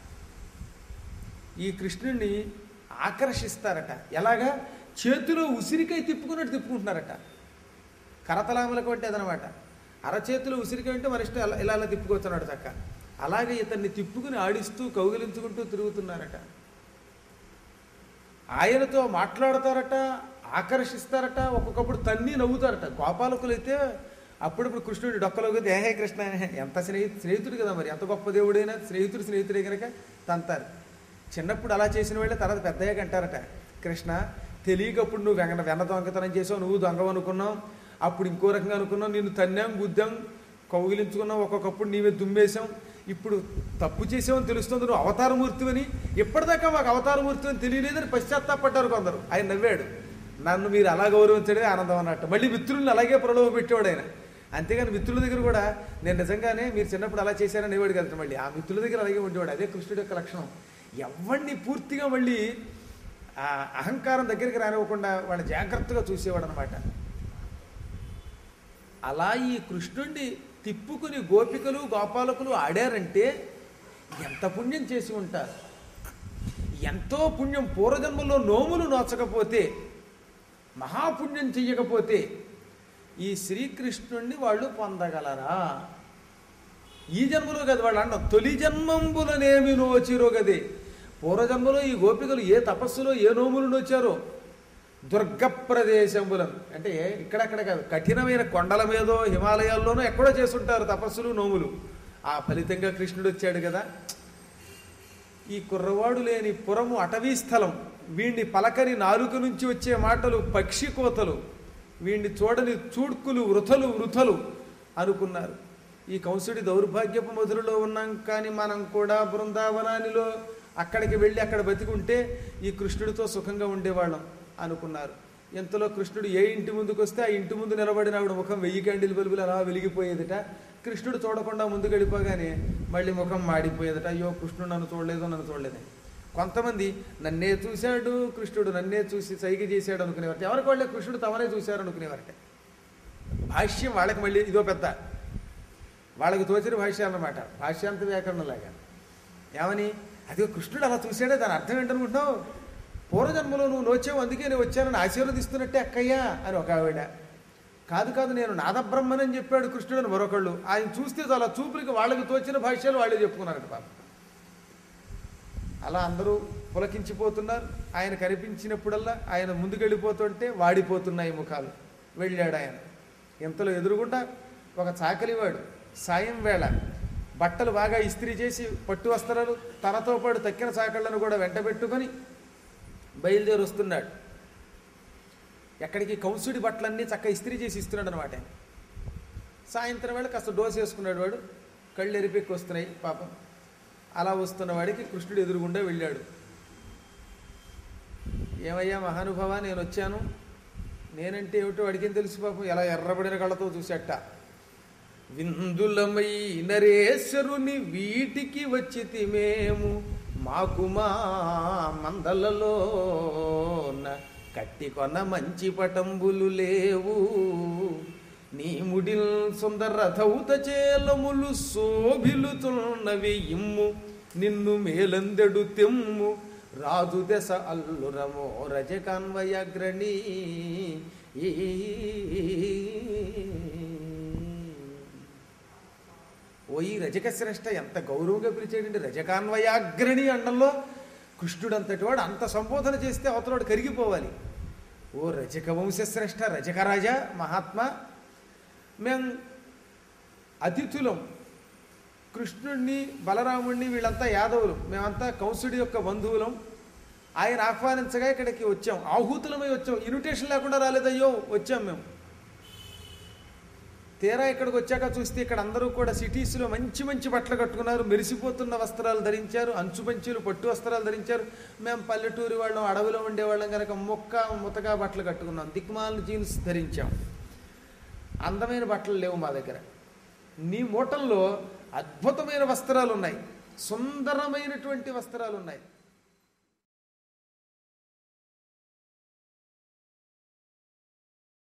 ఈ కృష్ణుణ్ణి ఆకర్షిస్తారట ఎలాగా చేతిలో ఉసిరికాయ తిప్పుకున్నట్టు తిప్పుకుంటున్నారట కరతలాములకు అంటే అదనమాట అరచేతిలో ఉసిరికాయ అంటే మరి ఇష్టం ఇలా ఇలా ఇలా తిప్పుకోవచ్చు అన్నాడు చక్క అలాగే ఇతన్ని తిప్పుకుని ఆడిస్తూ కౌగిలించుకుంటూ తిరుగుతున్నారట ఆయనతో మాట్లాడతారట ఆకర్షిస్తారట ఒక్కొక్కప్పుడు తన్ని నవ్వుతారట గోపాలకులు అయితే అప్పుడప్పుడు కృష్ణుడి డొక్కలోకి దేహే కృష్ణ అని ఎంత స్నేహితు స్నేహితుడు కదా మరి ఎంత గొప్ప దేవుడైనా స్నేహితుడు స్నేహితుడే కనుక తంతారు చిన్నప్పుడు అలా చేసిన వాళ్ళే తర్వాత పెద్దయ్యాక అంటారట కృష్ణ తెలియకప్పుడు నువ్వు వెంగ వెన్న దొంగతనం చేసావు నువ్వు దొంగ అనుకున్నావు అప్పుడు ఇంకో రకంగా అనుకున్నావు నిన్ను తన్నాం గుద్దాం కౌగిలించుకున్నాం ఒక్కొక్కప్పుడు నీవే దుమ్మేశాం ఇప్పుడు తప్పు చేసామని తెలుస్తుంది నువ్వు అవతారమూర్తివని ఇప్పటిదాకా మాకు అవతారమూర్తి అని తెలియలేదని పశ్చాత్తాపడ్డారు కొందరు ఆయన నవ్వాడు నన్ను మీరు అలా గౌరవించడమే ఆనందం అన్నట్టు మళ్ళీ మిత్రుల్ని అలాగే ప్రలోభ పెట్టేవాడు ఆయన అంతేగాని మిత్రుల దగ్గర కూడా నేను నిజంగానే మీరు చిన్నప్పుడు అలా చేశారని ఇవ్వడు కదా మళ్ళీ ఆ మిత్రుల దగ్గర అలాగే ఉండేవాడు అదే కృష్ణుడి యొక్క లక్షణం ఎవరిని పూర్తిగా మళ్ళీ ఆ అహంకారం దగ్గరికి రానివ్వకుండా వాళ్ళని జాగ్రత్తగా చూసేవాడు అనమాట అలా ఈ కృష్ణుణ్ణి తిప్పుకుని గోపికలు గోపాలకులు ఆడారంటే ఎంత పుణ్యం చేసి ఉంటారు ఎంతో పుణ్యం పూర్వజన్మలో నోములు నోచకపోతే మహాపుణ్యం చెయ్యకపోతే ఈ శ్రీకృష్ణుణ్ణి వాళ్ళు పొందగలరా ఈ జన్మలో కదా వాళ్ళు అన్న తొలి జన్మంబులనేమి నోచిరో గదే పూర్వజన్మలో ఈ గోపికలు ఏ తపస్సులో ఏ నోములు నోచారో దుర్గ ప్రదేశంబులను అంటే ఇక్కడక్కడ కాదు కఠినమైన కొండల మీదో హిమాలయాల్లోనో ఎక్కడో చేస్తుంటారు తపస్సులు నోములు ఆ ఫలితంగా కృష్ణుడు వచ్చాడు కదా ఈ కుర్రవాడు లేని పురము అటవీ స్థలం వీణ్ణి పలకని నాలుక నుంచి వచ్చే మాటలు పక్షి కోతలు వీడిని చూడని చూడ్కులు వృథలు వృథలు అనుకున్నారు ఈ కంసుడి దౌర్భాగ్యపు మధురలో ఉన్నాం కానీ మనం కూడా బృందావనానిలో అక్కడికి వెళ్ళి అక్కడ బతికుంటే ఈ కృష్ణుడితో సుఖంగా ఉండేవాళ్ళం అనుకున్నారు ఎంతలో కృష్ణుడు ఏ ఇంటి ముందుకు వస్తే ఆ ఇంటి ముందు నిలబడిన ఆవిడ ముఖం వెయ్యి క్యాండిల్ బల్బులు అలా వెలిగిపోయేదట కృష్ణుడు చూడకుండా ముందుకు వెళ్ళిపోగానే మళ్ళీ ముఖం మాడిపోయేదట అయ్యో కృష్ణుడు నన్ను చూడలేదు నన్ను చూడలేదని కొంతమంది నన్నే చూశాడు కృష్ణుడు నన్నే చూసి సైగ చేశాడు అనుకునేవారు ఎవరికి వాళ్ళే కృష్ణుడు తమనే చూశారు అనుకునేవారట భాష్యం వాళ్ళకి మళ్ళీ ఇదో పెద్ద వాళ్ళకి తోచిన భాష్యం అన్నమాట భాష్యాంత వ్యాకరణలాగా ఏమని అదిగో కృష్ణుడు అలా చూశాడే దాని అర్థం ఏంటనుకుంటున్నావు పూర్వజన్మలో నువ్వు నోచావు అందుకే నేను వచ్చానని ఆశీర్వదిస్తున్నట్టే అక్కయ్యా అని ఒక ఆవిడ కాదు కాదు నేను నాదబ్రహ్మనని చెప్పాడు కృష్ణుడు అని మరొకళ్ళు ఆయన చూస్తే చాలా చూపులకి వాళ్ళకి తోచిన భాష్యాలు వాళ్ళే చెప్పుకున్నారట పాపం అలా అందరూ పులకించిపోతున్నారు ఆయన కనిపించినప్పుడల్లా ఆయన ముందుకెళ్ళిపోతుంటే వాడిపోతున్నాయి ముఖాలు వెళ్ళాడు ఆయన ఇంతలో ఎదురుగుండా ఒక చాకలివాడు సాయం వేళ బట్టలు బాగా ఇస్త్రీ చేసి పట్టు వస్త్రాలు తనతో పాటు తక్కిన చాకళ్ళను కూడా వెంటబెట్టుకొని బయలుదేరి వస్తున్నాడు ఎక్కడికి కంసుడి బట్టలన్నీ చక్క ఇస్త్రీ చేసి ఇస్తున్నాడు అనమాట సాయంత్రం వేళ కాస్త డోస్ వేసుకున్నాడు వాడు కళ్ళు ఎరిపెక్కి వస్తున్నాయి పాపం అలా వస్తున్న వాడికి కృష్ణుడు ఎదురుగుండా వెళ్ళాడు ఏమయ్యా మహానుభావ నేను వచ్చాను నేనంటే ఏమిటో వాడికేం తెలుసు పాపం ఎలా ఎర్రబడిన కళ్ళతో చూసేట విందులమై నరేశ్వరుని వీటికి వచ్చి మేము మాకు మా మందలలోన కట్టి కొన్న మంచి పటంబులు లేవు నీ ముడిల్ సుందర రథౌత చేలములు శోభిలుతున్నవి ఇమ్ము నిన్ను మేలందెడు తెమ్ము రాజు దశ అల్లురమో రజకాన్వయగ్రణి ఓ ఈ రజక శ్రేష్ఠ ఎంత గౌరవంగా పిలిచేటండి రజకాన్వయాగ్రణి అండంలో కృష్ణుడు అంతటి వాడు అంత సంబోధన చేస్తే అవతలవాడు కరిగిపోవాలి ఓ రజక వంశశ్రేష్ఠ రజకరాజా మహాత్మా మేం అతిథులం కృష్ణుడిని బలరాముడిని వీళ్ళంతా యాదవులు మేమంతా కంసుడి యొక్క బంధువులం ఆయన ఆహ్వానించగా ఇక్కడికి వచ్చాం ఆహూతులమై వచ్చాం ఇన్విటేషన్ లేకుండా రాలేదయ్యో వచ్చాం మేము తీరా ఇక్కడికి వచ్చాక చూస్తే ఇక్కడ అందరూ కూడా సిటీస్లో మంచి మంచి బట్టలు కట్టుకున్నారు మెరిసిపోతున్న వస్త్రాలు ధరించారు అంచు పంచులు పట్టు వస్త్రాలు ధరించారు మేము పల్లెటూరి వాళ్ళం అడవిలో ఉండేవాళ్ళం కనుక మొక్క ముతగా బట్టలు కట్టుకున్నాం దిక్మాలను జీన్స్ ధరించాం అందమైన బట్టలు లేవు మా దగ్గర నీ మూటల్లో అద్భుతమైన వస్త్రాలు ఉన్నాయి సుందరమైనటువంటి వస్త్రాలు ఉన్నాయి